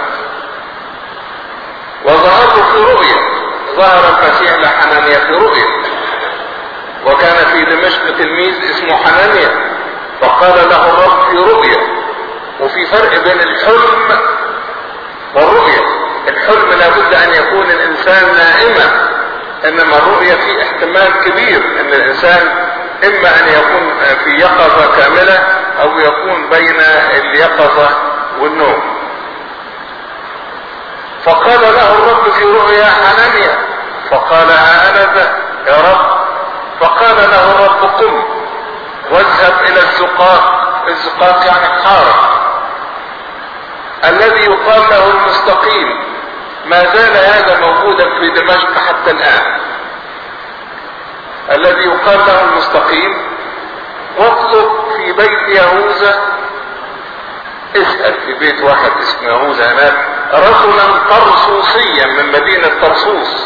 وظهر في رؤيا ظهر المسيح لحنانيا في رؤيا وكان في دمشق تلميذ اسمه حنانيا فقال له الرب في رؤيا وفي فرق بين الحلم والرؤيا الحلم لابد ان يكون الانسان نائما انما الرؤيا في احتمال كبير ان الانسان اما ان يكون في يقظة كاملة او يكون بين اليقظة والنوم فقال له الرب في رؤيا حنانيا فقال ها انا ذا يا رب فقال له الرب قم واذهب الى الزقاق الزقاق يعني حارة الذي يقال له المستقيم ما زال هذا موجودا في دمشق حتى الان الذي يقال له المستقيم واطلب في بيت يهوذا اسأل في بيت واحد اسمه يهوذا هناك رجلا طرسوسيا من مدينة طرسوس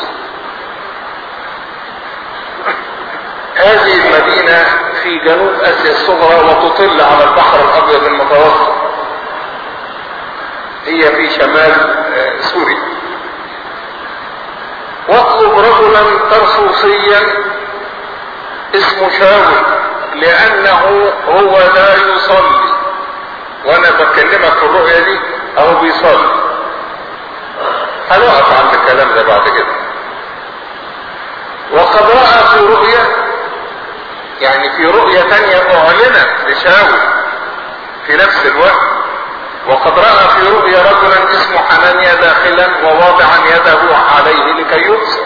هذه المدينة في جنوب اسيا الصغرى وتطل على البحر الابيض المتوسط هي في شمال سوريا رجلا ترسوسيا اسمه شاول لانه هو لا يصلي وانا بكلمك في الرؤية دي اهو بيصلي هنقف عند الكلام ده بعد كده وقد رأى في رؤية يعني في رؤية تانية اعلنت لشاول في نفس الوقت وقد رأى في رؤيا رجلا اسمه حنانيا داخلا وواضعا يده عليه لكي يبصر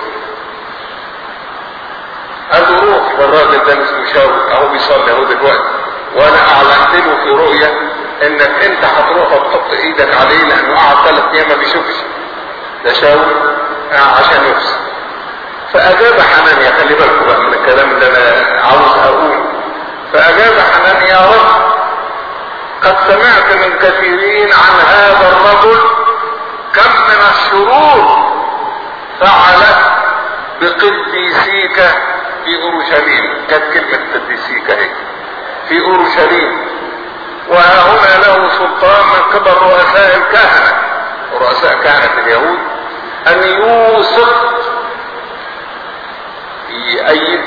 قال له روح للراجل ده اسمه شاول اهو بيصلي اهو دلوقتي وانا اعلنت له في رؤيا انك انت هتروح وتحط ايدك عليه لانه قعد ثلاث ايام ما بيشوفش ده شاول عشان يبصر فاجاب حنانيا خلي بالكم بقى من الكلام اللي انا عاوز اقوله فاجاب حنانيا يا رب قد سمعت من كثيرين عن هذا الرجل كم من الشرور فعل بقديسيك في اورشليم كانت كلمة قديسيك هيك في اورشليم وها هنا له سلطان من قبل رؤساء الكهنة رؤساء كهنة اليهود ان يوثق يأيد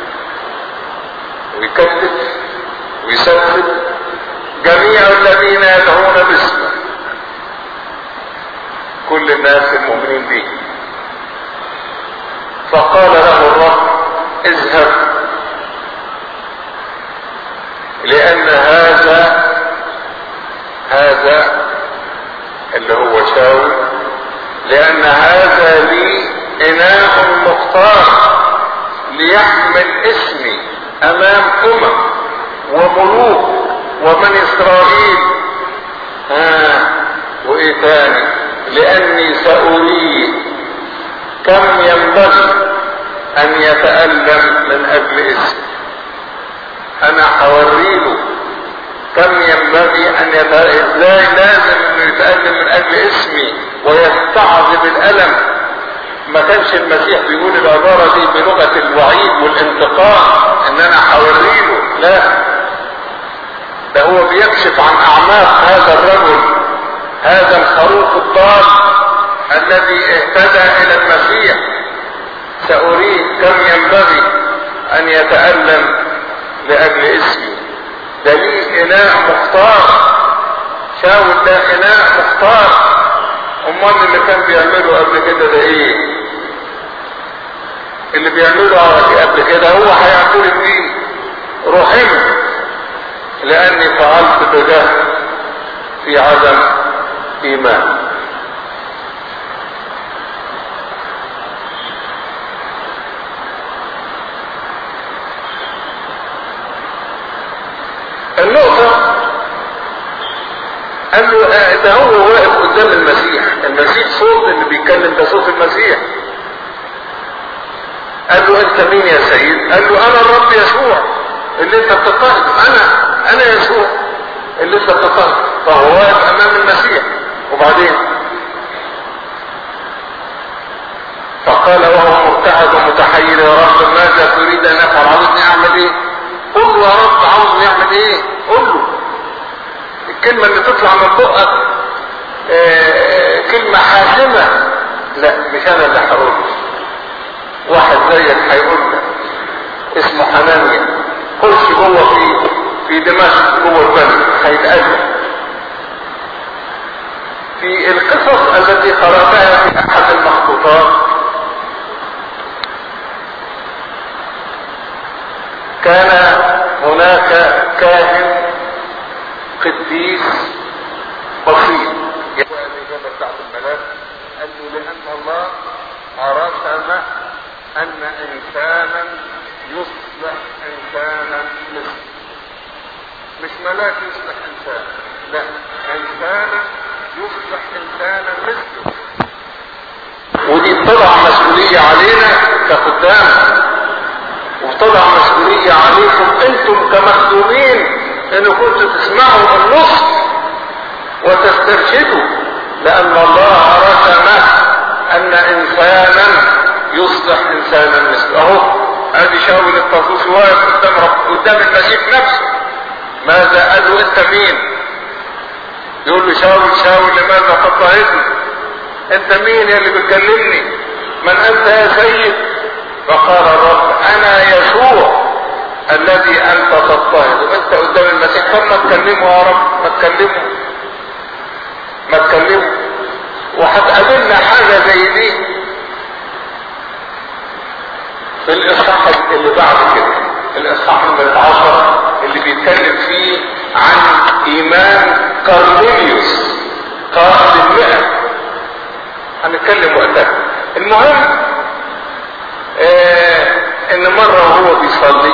ويكتف ويسدد جميع الذين يدعون باسمه كل الناس المؤمنين به فقال له الرب اذهب لان هذا هذا اللي هو شاول لان هذا لي اناء مختار ليحمل اسمي امام امم وملوك ومن اسرائيل آه وايه تاني لاني ساريه كم ينبغي ان يتألم من اجل اسمي انا حوريله كم ينبغي ان يتألم ازاي لازم انه يتألم من اجل اسمي ويستعذب الالم ما كانش المسيح بيقول العبارة دي بلغة الوعيد والانتقام ان انا حوريله لا ده هو بيكشف عن اعماق هذا الرجل هذا الخروف الضال الذي اهتدى الى المسيح سأريه كم ينبغي ان يتألم لاجل اسمي ده ليه اناء مختار شاول ده اناء مختار امال اللي كان بيعمله قبل كده ده ايه اللي بيعمله قبل كده هو هيعترف بيه رحمه لاني فعلت بده في عدم ايمان النقطة قال له آه ده هو واقف قدام المسيح المسيح صوت اللي بيتكلم ده صوت المسيح قال له انت مين يا سيد قال له انا الرب يسوع اللي انت بتضطهد انا انا يسوع اللي انت بتضطهد فهو واقف امام المسيح وبعدين فقال وهو مبتعد ومتحير يا رب ماذا تريد ان افعل عاوزني اعمل ايه قل له يا رب عاوزني اعمل ايه قل له الكلمة اللي تطلع من بقك آه كلمة حاسمة لا مش انا اللي هقول واحد زيك هيقول لك اسمه حنانيا خش جوه في في دمشق جوه البلد هيتقابل في القصص التي قرأتها في احد المخطوطات كان هناك كاهن قديس بسيط يبقى الإجابة بتاعت الملاك قال له لأن الله رسم أن إنسانا يصلح إنسانا مثله مش ملاك يصلح إنسان لا إنسانا يصلح إنسانا مثله ودي بتضع مسؤولية علينا كخدام وبتضع مسؤولية عليكم انتم كمخدومين ان كنتوا تسمعوا النص وتسترشدوا لان الله رسم ان انسانا يصلح انسانا مثله اهو ادي شاول الطاووس واقف قدام رب قدام المسيح نفسه ماذا قال له انت مين يقول له شاول شاول لماذا قد ضايقني انت مين يا اللي بتكلمني من انت يا سيد فقال الرب انا يسوع الذي انت تضطهد وانت قدام المسيح طب ما تكلمه يا رب ما تكلمه ما تكلمه وهتقابلنا حاجة زي دي في الاصحاح اللي بعد كده الاصحاح من عشر اللي بيتكلم فيه عن ايمان كارنيليوس قائد المئة هنتكلم وقتها المهم آه ان مرة وهو بيصلي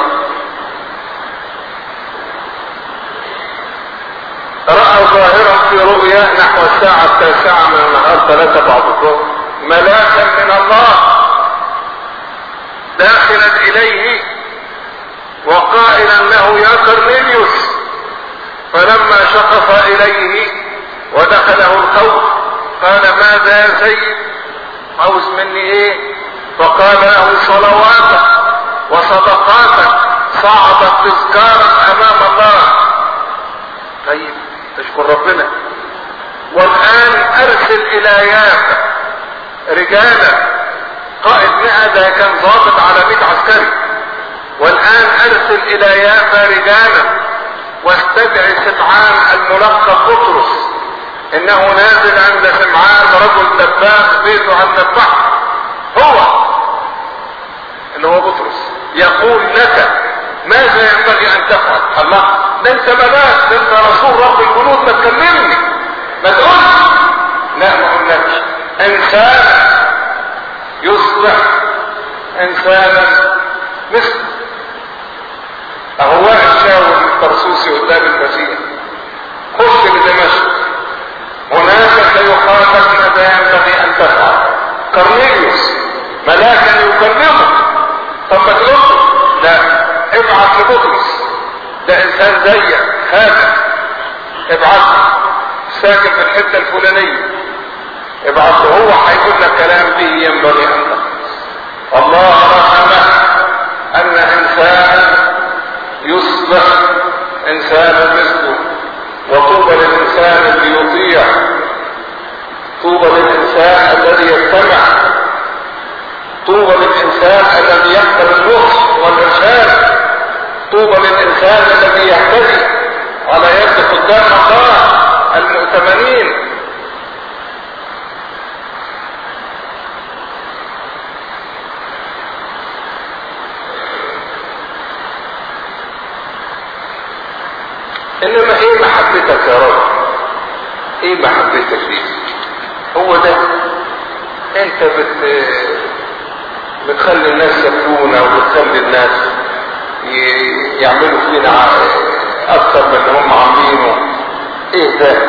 رأى ظاهرا في رؤيا نحو الساعة التاسعة من النهار ثلاثة بعد الظهر ملاكا من الله داخلا اليه وقائلا له يا كرنيليوس فلما شقف اليه ودخله الخوف قال ماذا يا سيد عاوز مني ايه فقال له صلواتك وصدقاتك صعدت تذكارا امام الله طيب تشكر ربنا والان ارسل الى يافا رجالا قائد مئة ده كان ضابط على مئة عسكري والان ارسل الى يافا رجالا واستدعي سمعان الملقب بطرس انه نازل عند سمعان رجل دباغ بيته عند البحر هو اللي هو بطرس يقول لك ماذا ينبغي ان تفعل الله ده انت ملاك ده انت رسول رب الجنود ما تكلمني ما تقولش لا ما قلناش انسان يصبح انسانا مثل اهو واحد شاور الطرسوسي قدام المسيح خش لدمشق هناك سيقال لك ماذا ينبغي ان تفعل كرنيليوس ملاكا يكلمه طب ما تقول لا ابعث لبطرس ده انسان زيك هذا ابعث ساكن في الحته الفلانيه ابعث له هو هيقول لك كلام به ينبغي ان تفعل الله رحمه ان انسان يصبح انسانا مثله وطوبى للانسان اللي يطيع طوبى للانسان الذي يستمع طوبى للانسان الذي يقبل النصح والارشاد طوبى للانسان الذي يهتدي على يد قدام الله المؤتمنين انما ايه محبتك يا رب ايه محبتك ليه هو ده انت بت بتخلي الناس يبكونا وبتخلي الناس ي... يعملوا فينا اكثر من اللي هم عاملينه ايه ده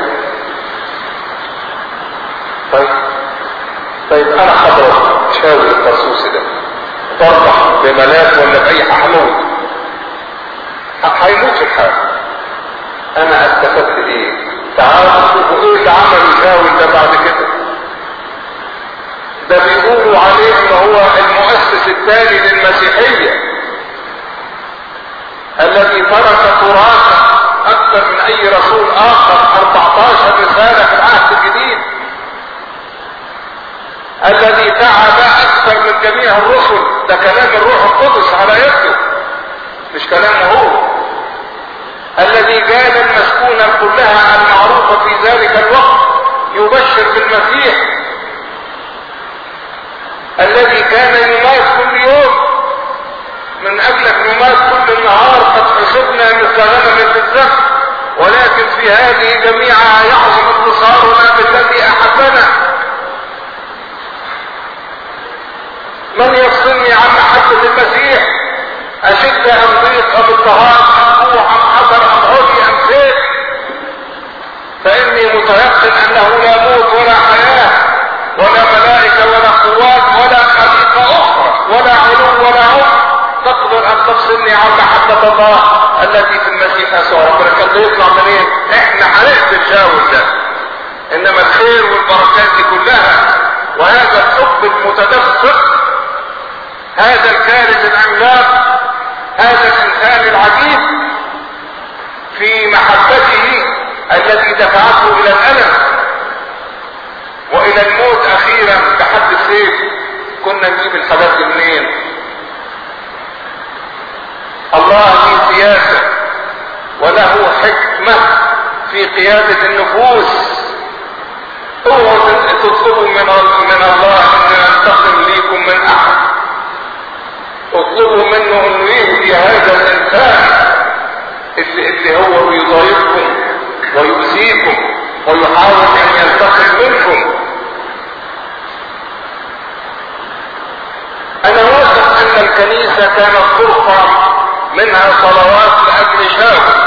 طيب طيب انا حضرتك شاور الترسوسي ده فرح بملاك ولا باي حمود هيموت الحال انا استفدت ايه تعالوا شوفوا ايه اللي عمل يساوي ده بعد كده ده بيقولوا عليه ان هو المؤسس الثاني للمسيحية الذي ترك تراثا اكثر من اي رسول اخر 14 رسالة في العهد الجديد الذي تعب اكثر من جميع الرسل ده كلام الروح القدس على يده مش كلامه هو الذي كان المسكونة كلها المعروفة في ذلك الوقت يبشر بالمسيح الذي كان يمات كل يوم من اجلك نمات كل النهار قد حسبنا مثل غنم بالذبح ولكن في هذه جميعها يعظم انتصارنا بالذي احبنا من يفصلني عن محبة المسيح اشد ام ضيق ام اضطهاد ام جوع ام حذر ام عري ام سيف فاني متيقن انه لا موت ولا حياه ولا ملائكه ولا قوات ولا خليقه اخرى ولا علو ولا عمر تقدر ان تفصلني عن محبه الله التي في المسيح يسوع ربنا كان يطلع منين؟ احنا هنقدر جاوز ده انما الخير والبركات دي كلها وهذا الحب المتدفق هذا الكارث العملاق هذا الانسان العجيب في محبته التي دفعته الى الالم والى الموت اخيرا بحد السيف كنا نجيب الحاجات دي منين في قيادة النفوس اوعوا تطلبوا من من الله انه ينتقم ليكم من احد اطلبوا منه انه يهدي هذا الانسان اللي, اللي هو بيضايقكم ويؤذيكم ويحاول ان ينتقم منكم انا واثق ان الكنيسة كانت ترفع منها صلوات لاجل شاب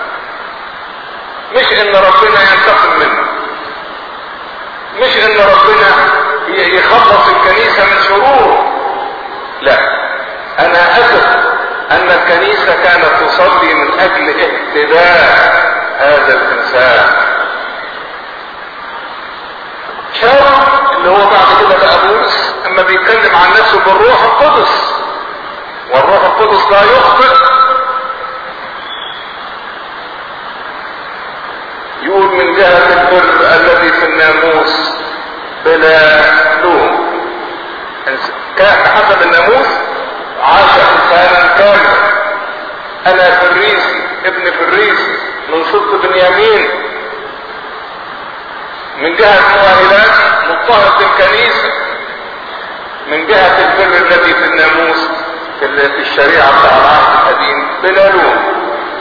مش ان ربنا ينتقم منه مش ان ربنا يخلص الكنيسة من شرور لا انا اثق ان الكنيسة كانت تصلي من اجل اهتداء هذا الانسان شاول اللي هو بعد كده بقى بولس اما بيتكلم عن نفسه بالروح القدس والروح القدس لا يخطئ يقول من جهة البر الذي في الناموس بلا لوم كان حسب الناموس عاش انسانا كاملا انا فريسي ابن فريسي من صدق بنيامين من جهة مؤهلات مضطهد الكنيسة من جهة البر الذي في الناموس في الشريعة بتاع العهد القديم بلا لوم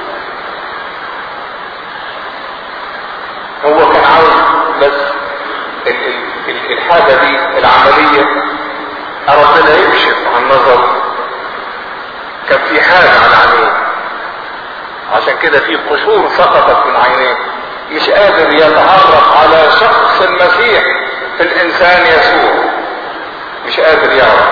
هو كان عاوز بس ال ال ال الحاجة دي العملية ربنا يكشف عن نظر كان في حاجة على عينيه عشان كده في قشور سقطت من عينيه مش قادر يتعرف على شخص المسيح في الانسان يسوع مش قادر يعرف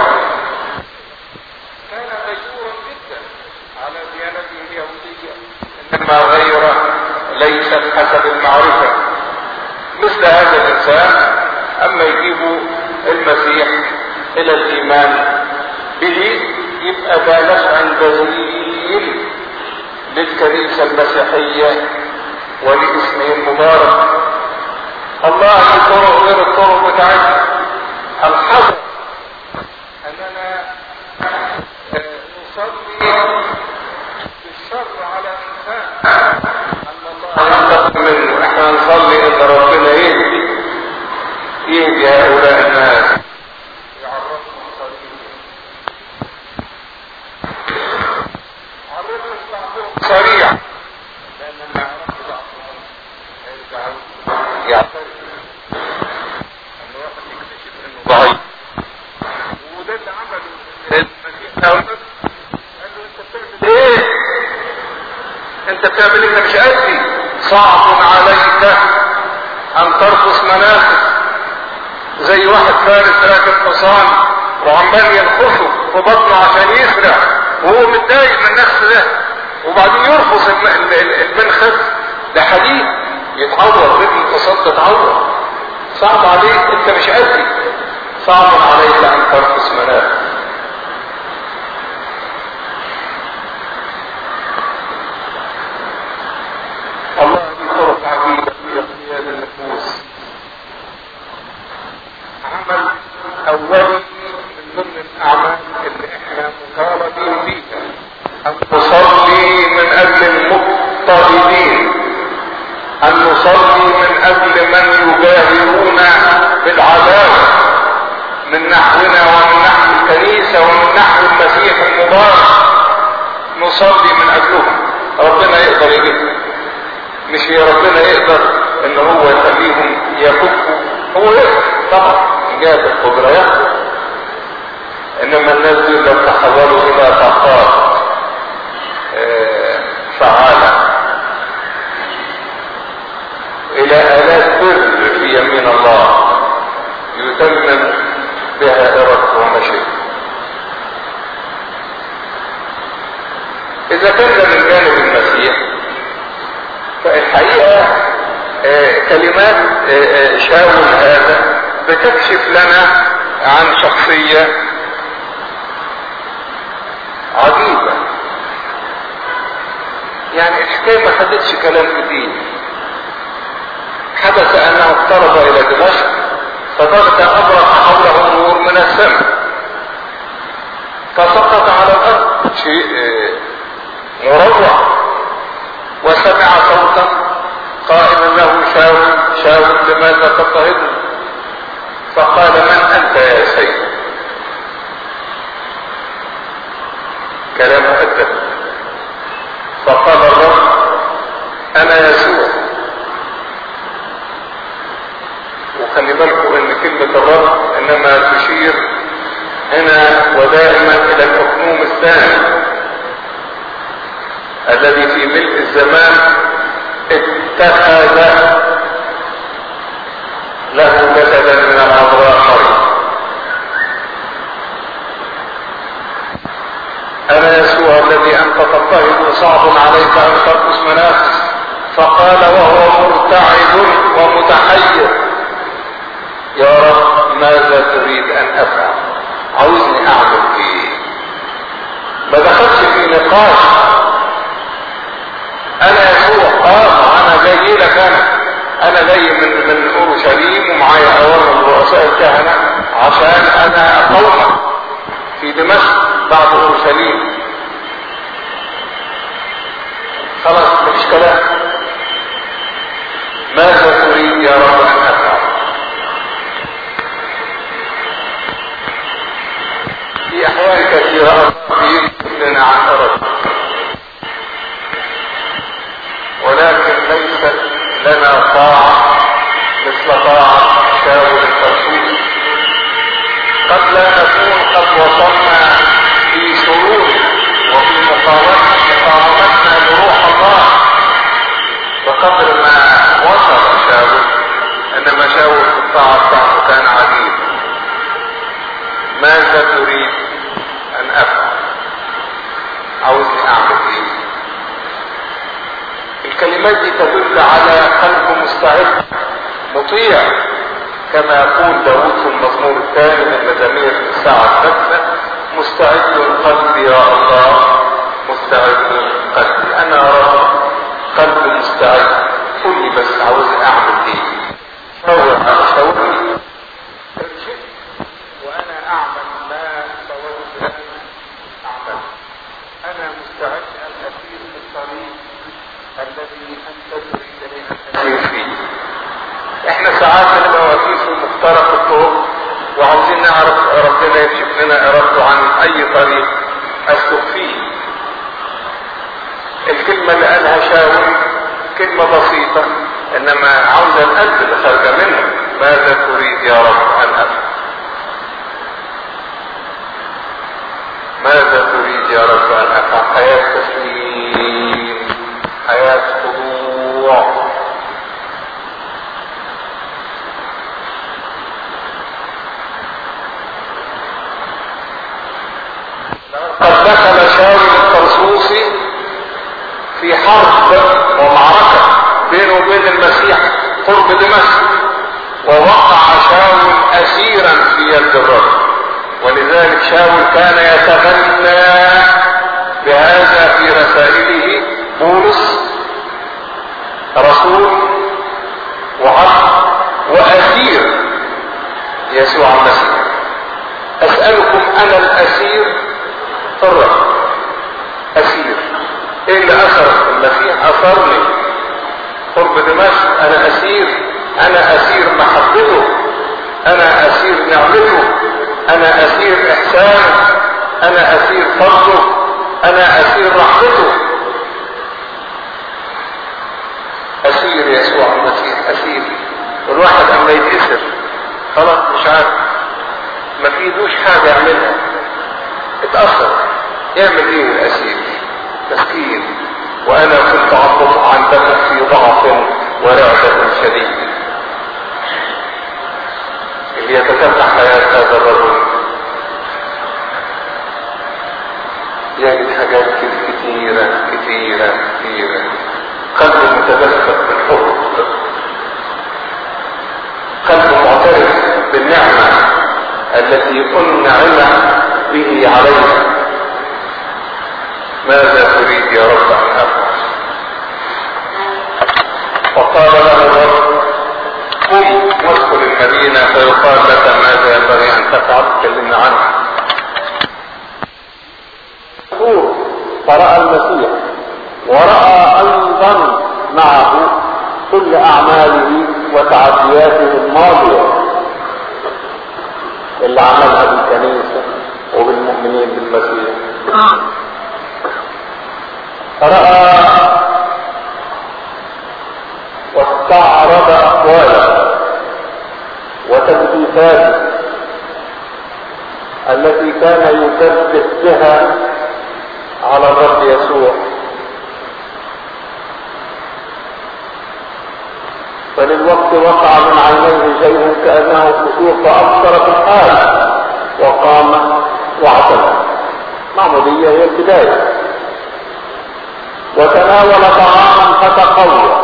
كان غيورا جدا على ديانته اليهودية انما غير ليست حسب المعرفة مثل هذا الانسان اما يجيبوا المسيح الى الايمان به يبقى ده نفع دليل للكنيسة المسيحية ولاسمه المبارك الله في طرق غير الطرق بتاعتنا الحذر اننا نصلي بالشر على انسان ننتقم منه احنا نصلي ان ربنا يهدي يهدي هؤلاء الناس يعرفهم طريقه عرفهم بعضهم سريع لان ما يعرفش بعضهم هيرجعوا يعترف ان واحد يكتشف انه ضعيف وده اللي عمله المسيح قال له انت بتعمل ايه انت بتعمل انت مش قدي صعب عليك ان ترقص مناخس زي واحد فارس راكب حصان وعمال ينخشه في بطنه عشان يسرع وهو متضايق من النخس ده وبعدين يرفص المنخس ده حديد يتعور رجل الحصان تتعور صعب عليك انت مش قدي صعب عليك ان ترقص مناخس الله دي طرق عجيبة في اقتياد النفوس عمل اولي من ضمن الاعمال اللي احنا مطالبين بيها ان نصلي من اجل المضطهدين ان نصلي من اجل من يجاهرون بالعداوة من نحونا ومن نحو الكنيسة ومن نحو المسيح المبارك نصلي من اجلهم ربنا يقدر يجيبهم مش هي ربنا يقدر ان هو يخليهم يفكوا هو يقدر طبعا جاد القدرة يقدر انما الناس دي لو تحولوا الى طاقات آه فعالة الى الات بر في يمين الله يتمم بها ارادته ومشيئته اذا كان من جانب المسيح فالحقيقة آه كلمات آه شاول هذا بتكشف لنا عن شخصية عجيبة يعني الحكاية ما خدتش كلام كتير حدث انه اقترب الى دمشق فضغط ابرق حوله نور من السماء فسقط على الارض شيء آه مروع وسمع صوتا قائلا شاول شاول لماذا تضطهدني فقال من انت يا سيد كلام مؤدب فقال الرب انا يسوع وخلي بالكم ان كلمة الرب انما تشير هنا ودائما الى الاقنوم الثاني الذي في ملء الزمان اتخذ له جسدا من العذراء مريم انا يسوع الذي انت تضطهد صعب عليك ان ترقص منافس فقال وهو مرتعد ومتحير يا رب ماذا تريد ان افعل عاوزني اعمل ايه ما دخلش في نقاش انا يسوع اه انا جاي لك انا انا جاي من من اورشليم ومعايا اوامر رؤساء الكهنه عشان انا اقومك في دمشق بعد اورشليم خلاص مفيش كلام ماذا تريد يا رب ان افعل في احيان كثيره يكتب لنا عن ارد ولكن ليست لنا طاعه مثل طاعه شاول الترسول قد لا نكون قد وصلنا في شرورنا وفي مقاومتنا لروح الله بقدر ما وصل شاول انما شاول في الطاعه بتاعته كان عجيب ماذا تريد ان افعل عاوزني اعمل ايه الكلمات دي تدل على قلب مستعد مطيع كما يقول داود في المزمور الثاني من مزامير الساعة السادسة مستعد قلبي يا الله مستعد قلبي انا رب قلبي مستعد قل لي بس عاوز اعمل ايه شاور شاورني ارشد وانا اعمل ما تود ان اعمل انا مستعد ان اسير في الطريق الذي انت تريدني ان اسير فيه احنا ساعات بنبقى واقفين في مفترق الطرق وعاوزين نعرف ربنا يكشف لنا ارادته عن اي طريق اسلك فيه الكلمة اللي قالها شاول كلمة بسيطة انما عاوزة القلب اللي خارجة منه ماذا تريد يا رب ان افعل ماذا تريد يا رب ان افعل حياة تسليم حياة خضوع قد دخل شاول الطرسوسي في حرب ومعركة بينه وبين المسيح قرب دمشق ووقع شاول اسيرا في يد الرب ولذلك شاول كان يتغنى بهذا في رسائله بولس رسول وعبد واسير يسوع المسيح اسألكم انا الاسير في الرب اسير ايه اللي اثر المسيح اثرني قرب دمشق انا اسير انا اسير محبته انا اسير نعمته انا اسير احسانه انا اسير فضله انا اسير رحمته اسير يسوع المسيح اسير الواحد اما يتأسر خلاص مش عارف ما في يدوش حاجة يعملها اتأثر يعمل ايه الاسير مسكين وانا كنت اعطف عندكم في ضعف ورعبة شديد اللي يتتبع حياة هذا الرجل يجد حاجات كثيرة كثيرة كثيرة قلبه متدفق بالحب قلبه معترف بالنعمة التي أنعم به علينا ماذا تريد يا رب أن أفعل فقال له الرب قم وادخل المدينة فيقال لك ماذا ينبغي أن تفعل تكلمنا عنها فرأى المسيح ورأى أيضا معه كل اعماله وتعدياته الماضية اللي عملها بالكنيسة وبالمؤمنين بالمسيح رأى واستعرض أقواله وتكليفاته التي كان يكذب بها على الرب يسوع فللوقت وقع من عينيه شيء كأنه كسوف فأبصر في الحال وقام واعتمد معمودية هي البداية وتناول طعاما فتقوى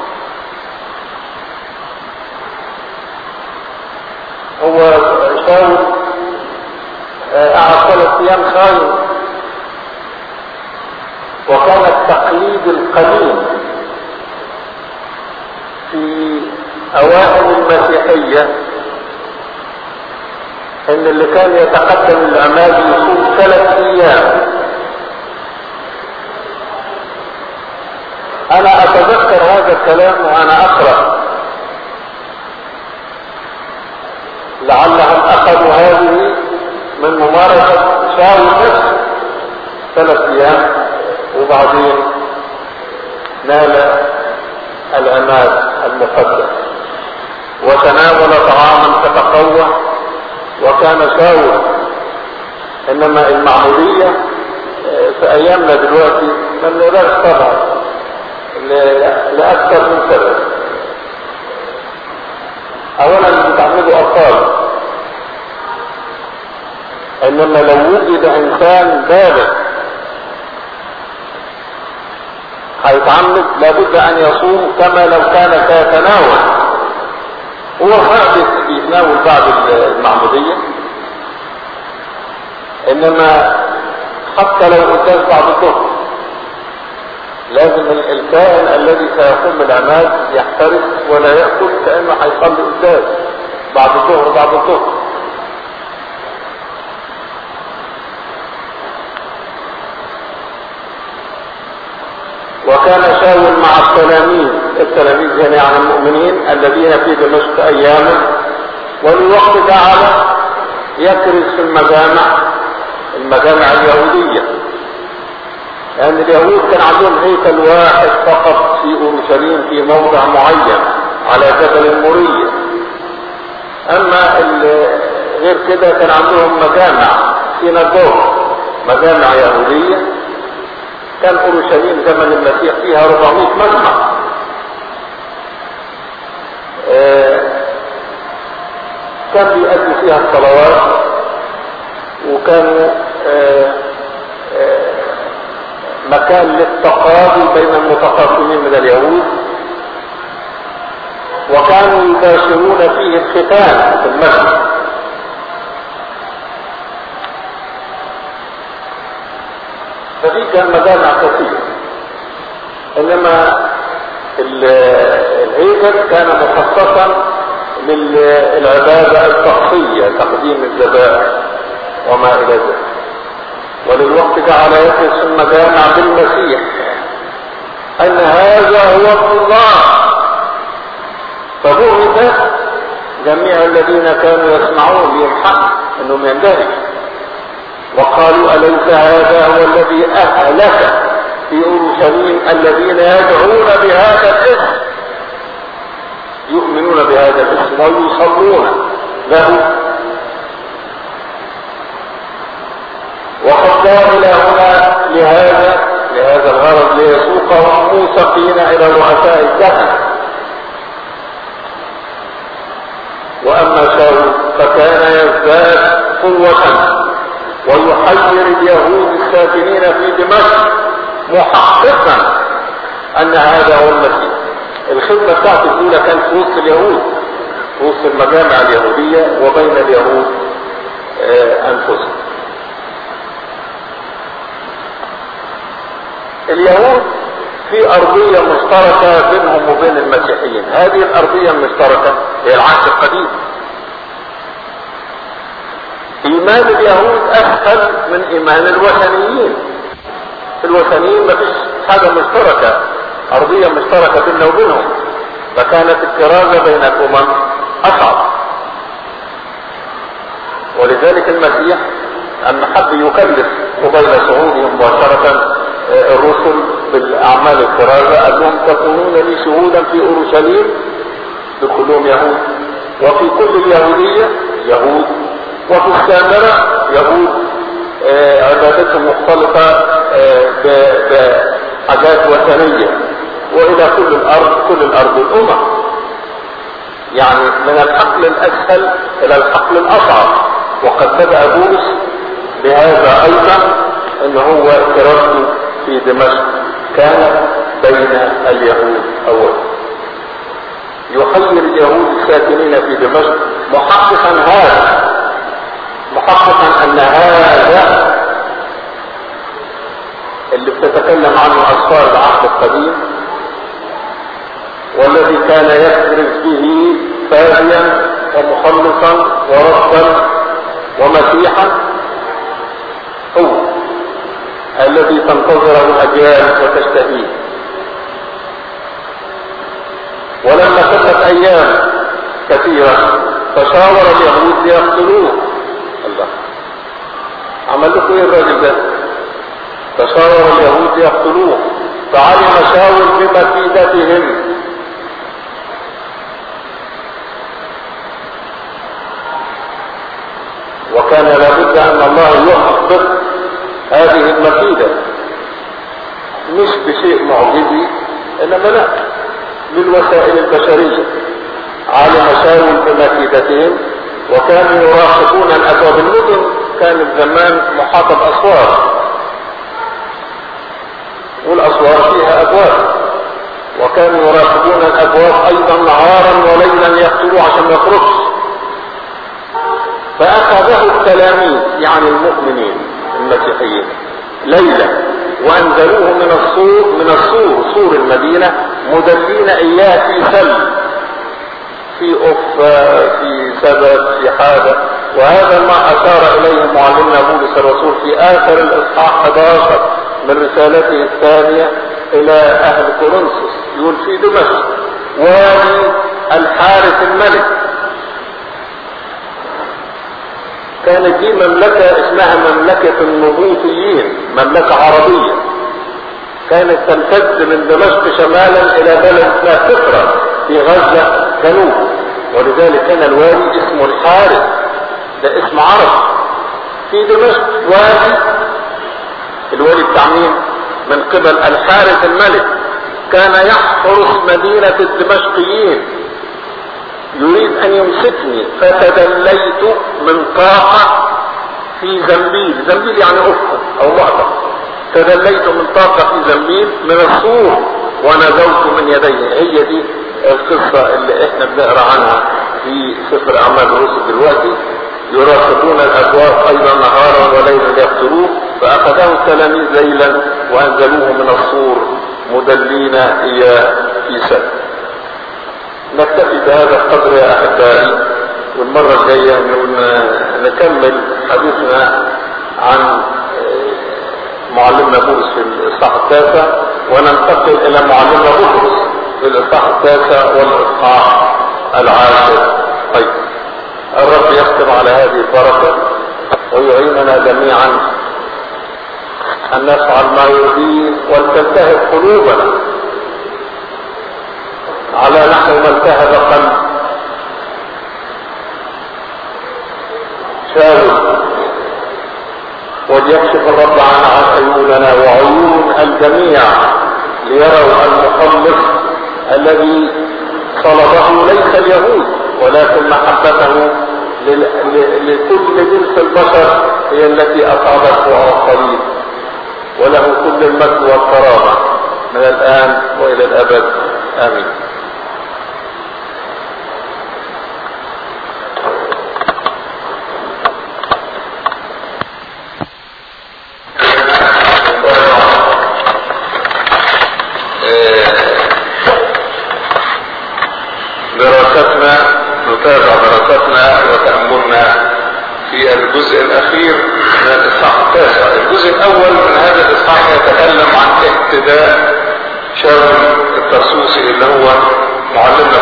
هو شاول قعد ثلاث ايام خايف وكان التقليد القديم في اوائل المسيحية ان اللي كان يتقدم العماد يصوم ثلاث ايام انا اتذكر هذا الكلام وانا اقرأ لعلهم اخذوا هذه من ممارسة شاول نفسه ثلاث ايام وبعدين نال العماد المقدس وتناول طعاما فتقوى وكان شاول انما المعمودية في ايامنا دلوقتي ما نقدرش طبعا لاكثر من سبب اولا بتعملوا اطفال انما لو وجد انسان بالغ هيتعمد لابد ان يصوم كما لو كان سيتناول هو خالد يتناول بعد المعمودية انما حتى لو قداس بعد الظهر لازم الكائن الذي سيقوم بالعماد يحترس ولا يأكل كأنه هيصلي قداس بعد الظهر بعد الظهر وكان شاول مع التلاميذ التلاميذ هنا يعني المؤمنين الذين في دمشق اياما ولوقت جعل يكرز في المجامع المجامع اليهودية لأن يعني اليهود كان عندهم هيكل واحد فقط في أورشليم في موضع معين على جبل المورية أما غير كده كان عندهم مجامع سيناجوج مجامع يهودية كان اورشليم زمن المسيح فيها 400 مجمع آه كان بيؤدي فيها الصلوات وكان آه آه مكان للتقاضي بين المتخاصمين من اليهود وكانوا يباشرون فيه الختان في المسجد فدي كان مجامع كثير انما الهيكل كان مخصصا للعبادة الشخصية تقديم الذبائح وما الى ذلك وللوقت جعل يقص المجامع بالمسيح ان هذا هو ابن الله فبهت جميع الذين كانوا يسمعون يمحق انهم يندهش وقالوا أليس هذا هو الذي أهلك في أورشليم الذين يدعون بهذا الاسم يؤمنون بهذا الاسم ويصلون له وقد جاء إلى هنا لهذا لهذا الغرض ليسوقهم موثقين إلى رؤساء الدهر وأما شاول فكان يزداد قوة ويحذر اليهود الساكنين في دمشق محققا ان هذا هو المسيح الخدمة بتاعته الاولى كانت في وسط اليهود في وسط المجامع اليهودية وبين اليهود آه انفسهم اليهود في ارضية مشتركة بينهم وبين المسيحيين هذه الارضية المشتركة هي العهد القديم ايمان اليهود اسهل من ايمان الوثنيين الوثنيين مفيش حاجة مشتركة ارضية مشتركة بيننا وبينهم فكانت الكرازة بين الامم اصعب ولذلك المسيح ان حب يكلف قبيل صعوده مباشرة آه، الرسل بالاعمال الكرازة قال لهم تكونون لي شهودا في اورشليم بكلهم يهود وفي كل اليهودية يهود وفي السامرة يهود آه، عبادتهم مختلطة آه، بحاجات وثنية والى كل الارض كل الارض الامم يعني من الحقل الاسهل الى الحقل الاصعب وقد بدأ بولس بهذا ايضا ان هو دراسته في دمشق كانت بين اليهود اولا يخير اليهود الساكنين في دمشق محققا هذا محققا ان هذا اللي بتتكلم عنه اسفار العهد القديم والذي كان يكرز به فاديا ومخلصا وربا ومسيحا هو الذي تنتظره الاجيال وتشتهيه ولما شفت ايام كثيرة تشاور اليهود ليقتلوه الله عمل لكم ايه الراجل ده تشاور اليهود ليقتلوه فعلم شاول بمكيدتهم وكان لابد ان الله يحقق هذه المكيدة مش بشيء معجزي انما لا بالوسائل البشرية علم شاول بمكيدتهم وكانوا يراقبون الابواب المدن كان الزمان محاطة باسوار والاسوار فيها ابواب وكانوا يراقبون الابواب ايضا نهارا وليلا يقتلوا عشان ما يخرجش فاخذه التلاميذ يعني المؤمنين المسيحيين ليلا وانزلوه من السور من السور سور المدينة مدلين اياه في سل في اف في سبب في حاجة وهذا ما اشار اليه معلمنا بولس الرسول في اخر الاصحاح 11 من رسالته الثانية الى اهل كورنثوس يقول في دمشق وادي الحارث الملك كانت دي مملكة اسمها مملكة النبوطيين مملكة عربية كانت تمتد من دمشق شمالا الى بلد اسمها كفرة في غزة جنوب ولذلك كان الوادي اسمه الحارث ده اسم عربي في دمشق وادي الوادي بتاع مين من قبل الحارث الملك كان يحرس مدينة الدمشقيين يريد ان يمسكني فتدليت من طاقة في زنبيل زنبيل يعني افق او معطى تدليت من طاقة في زنبيل من السور ونزلت من يديه هي دي القصة اللي احنا بنقرا عنها في سفر اعمال الرسل دلوقتي يراقبون الابواب ايضا نهارا وليلا ليقتلوه فاخذه التلاميذ ليلا وانزلوه من السور مدلين اياه في سبت نكتفي بهذا القدر يا احبائي والمرة الجاية نكمل حديثنا عن معلمنا بولس في الاصحاح التاسع وننتقل الى معلمنا بطرس في الاصحاح التاسع والاصحاح العاشر طيب الرب يختم على هذه البركة ويعيننا جميعا ان نفعل ما يرضيه ولتلتهب قلوبنا على نحو ما التهب قلب شاول وليكشف الرب عن عيوننا وعيون الجميع ليروا المخلص الذي صلبه ليس اليهود ولكن محبته لكل جنس البشر هي التي اصابته على الصليب وله كل المجد والكرامه من الان والى الابد امين دراستنا نتابع دراستنا وتأملنا في الجزء الأخير من الإصحاح التاسع الجزء الأول من هذا الإصحاح يتكلم عن اهتداء شاول الترسوسي اللي هو معلمنا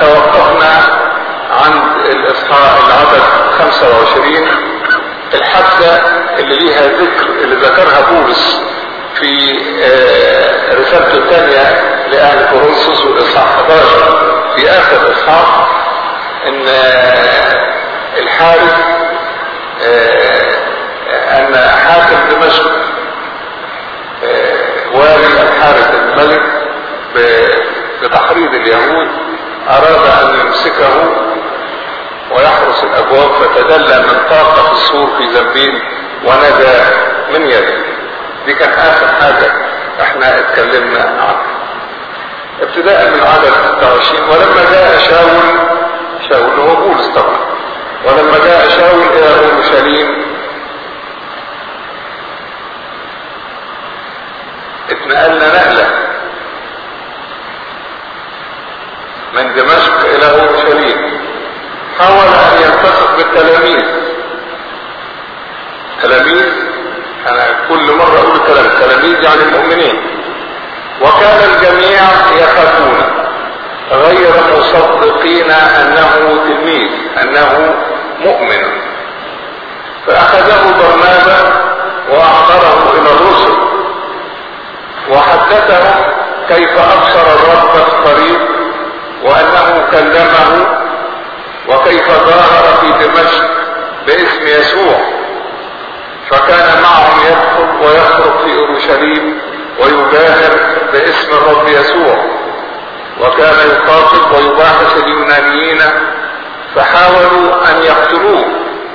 توقفنا عند الاصحاح العدد 25 الحادثة اللي ليها ذكر اللي ذكرها بولس في آه، رسالته الثانية لأهل كورنثوس والإصحاح 11 في آخر إصحاح إن آه، الحارس آه، أن حاكم دمشق والي الحارس الملك بتحريض اليهود أراد أن يمسكه ويحرس الابواب فتدلى من طاقة في السور في زنبيل ونجا من يده دي كان اخر حاجة احنا اتكلمنا عنها ابتداء من عدد 26 ولما جاء شاول شاول هو بولس طبعا ولما جاء شاول الى اورشليم اتنقلنا نقلة من دمشق الى اورشليم حاول ان يلتصق بالتلاميذ تلاميذ انا كل مرة اقول الكلام التلاميذ يعني المؤمنين وكان الجميع يخافون غير مصدقين انه تلميذ انه مؤمن فاخذه برنابا واحضره الى الرسل وحدثهم كيف ابصر الرب في الطريق وانه كلمه وكيف ظاهر في دمشق باسم يسوع فكان معهم يدخل ويخرج في اورشليم ويجاهر باسم الرب يسوع وكان يخاطب ويباحث اليونانيين فحاولوا ان يقتلوه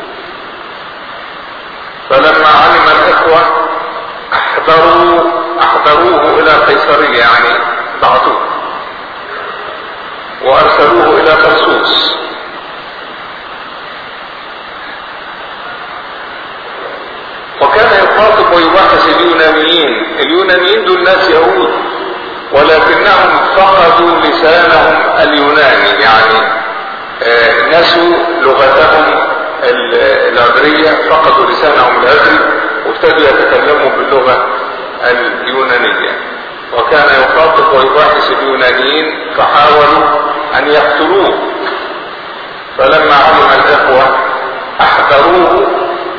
فلما علم الاخوه احضروا احضروه الى قيصريه يعني بعثوه وارسلوه الى طرسوس وكان يخاطب ويباحث اليونانيين اليونانيين دول ناس يهود ولكنهم فقدوا لسانهم اليوناني يعني آه، نسوا لغتهم العبرية فقدوا لسانهم العبري وابتدوا يتكلموا باللغة اليونانية وكان يخاطب ويباحث اليونانيين فحاولوا ان يقتلوه فلما علم الاخوة احذروه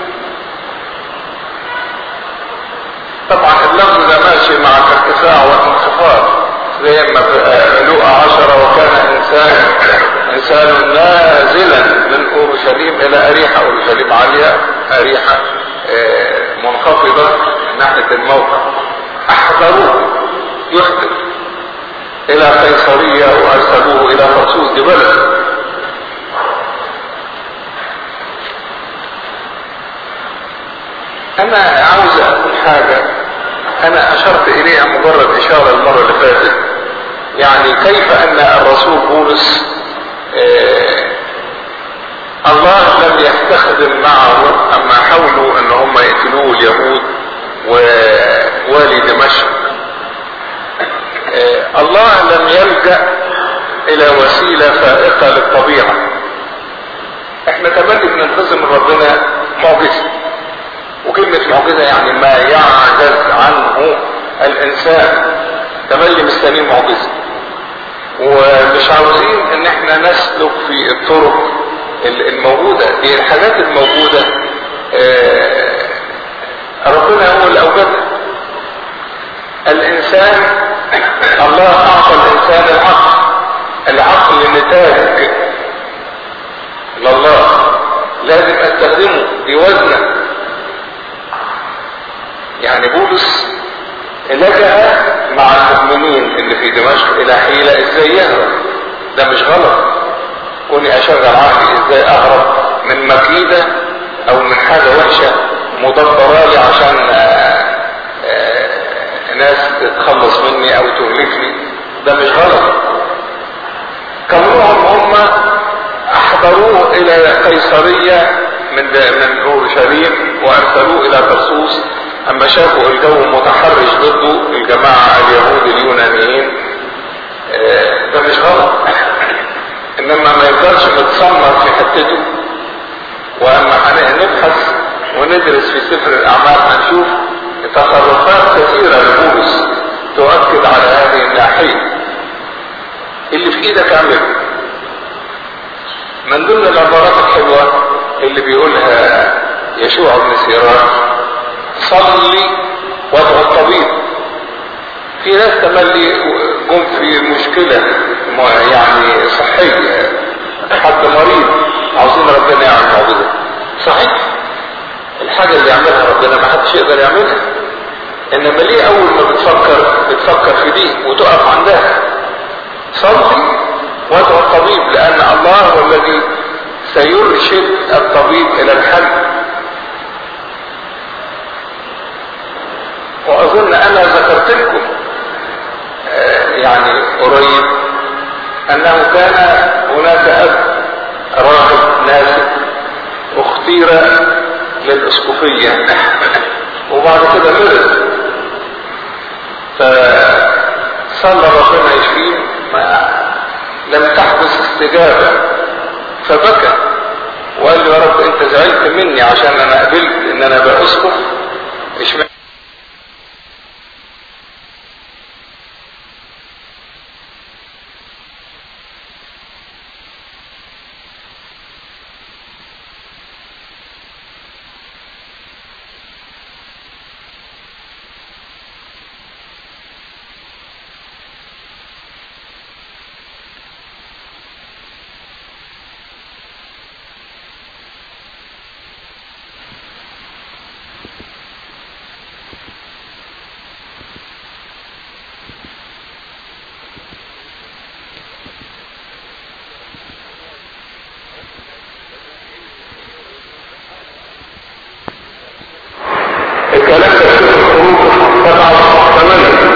طبعا اللفظ ده ماشي مع الارتفاع والانخفاض زي ما في لوقا عشرة وكان انسان انسان نازلا من اورشليم الى اريحة اورشليم عالية اريحة آه، منخفضة ناحية الموقع احضروه يخطئ الى قيصرية وارسلوه الى فرسوس دي بلد انا عاوز اقول حاجة انا اشرت اليها مجرد اشارة المرة اللي فاتت يعني كيف ان الرسول بولس آه الله لم يستخدم معه اما حاولوا ان هم يقتلوه اليهود ووالي دمشق آه الله لم يلجأ الى وسيلة فائقة للطبيعة احنا تملي بننتظم ربنا معجزة وكلمة معجزة يعني ما يعجز عنه الانسان تملي مستنين معجزة ومش عاوزين ان احنا نسلك في الطرق الموجودة دي الحاجات الموجودة آه ربنا هو اللي اوجدها الانسان الله اعطى الانسان العقل العقل نتاج لله لازم استخدمه بوزنه يعني بولس لجأ مع المؤمنين اللي في دمشق الى حيلة ازاي يهرب ده مش غلط كوني اشغل عقلي ازاي اهرب من مكيدة او من حاجة وحشة مدبرة لي عشان آآ آآ ناس تتخلص مني او تهلكني ده مش غلط كونهم هم احضروه الى قيصرية من من اورشليم وارسلوه الى طرسوس اما شافوا الجو متحرش ضده الجماعة اليهود اليونانيين اه ده مش غلط انما ما يفضلش متسمر في حتته واما نبحث وندرس في سفر الاعمال هنشوف تصرفات كثيرة لبولس تؤكد على هذه الناحية اللي في ايدك اعمله من ضمن العبارات الحلوة اللي بيقولها يشوع بن سيران صلي وادعو الطبيب في ناس تملي جم في مشكلة يعني صحية حد مريض عاوزين ربنا يعمل معجزة صحيح الحاجة اللي يعملها ربنا ما حدش يقدر يعملها انما ليه اول ما بتفكر بتفكر في دي وتقف عندها صلي وادعو الطبيب لان الله هو الذي سيرشد الطبيب الى الحل واظن انا ذكرت لكم يعني قريب انه كان هناك اب راهب ناسك اختير للاسقفية وبعد كده مرض فصلى ربنا يشفيه لم تحدث استجابة فبكى وقال له يا رب انت زعلت مني عشان انا قبلت ان انا ابقى اسقف اشمعنى الكلام ده في الخروج سبعة وثمانية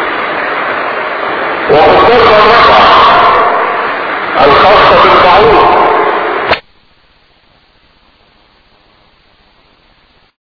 وخصوصا الرقعة الخاصة بالطاعون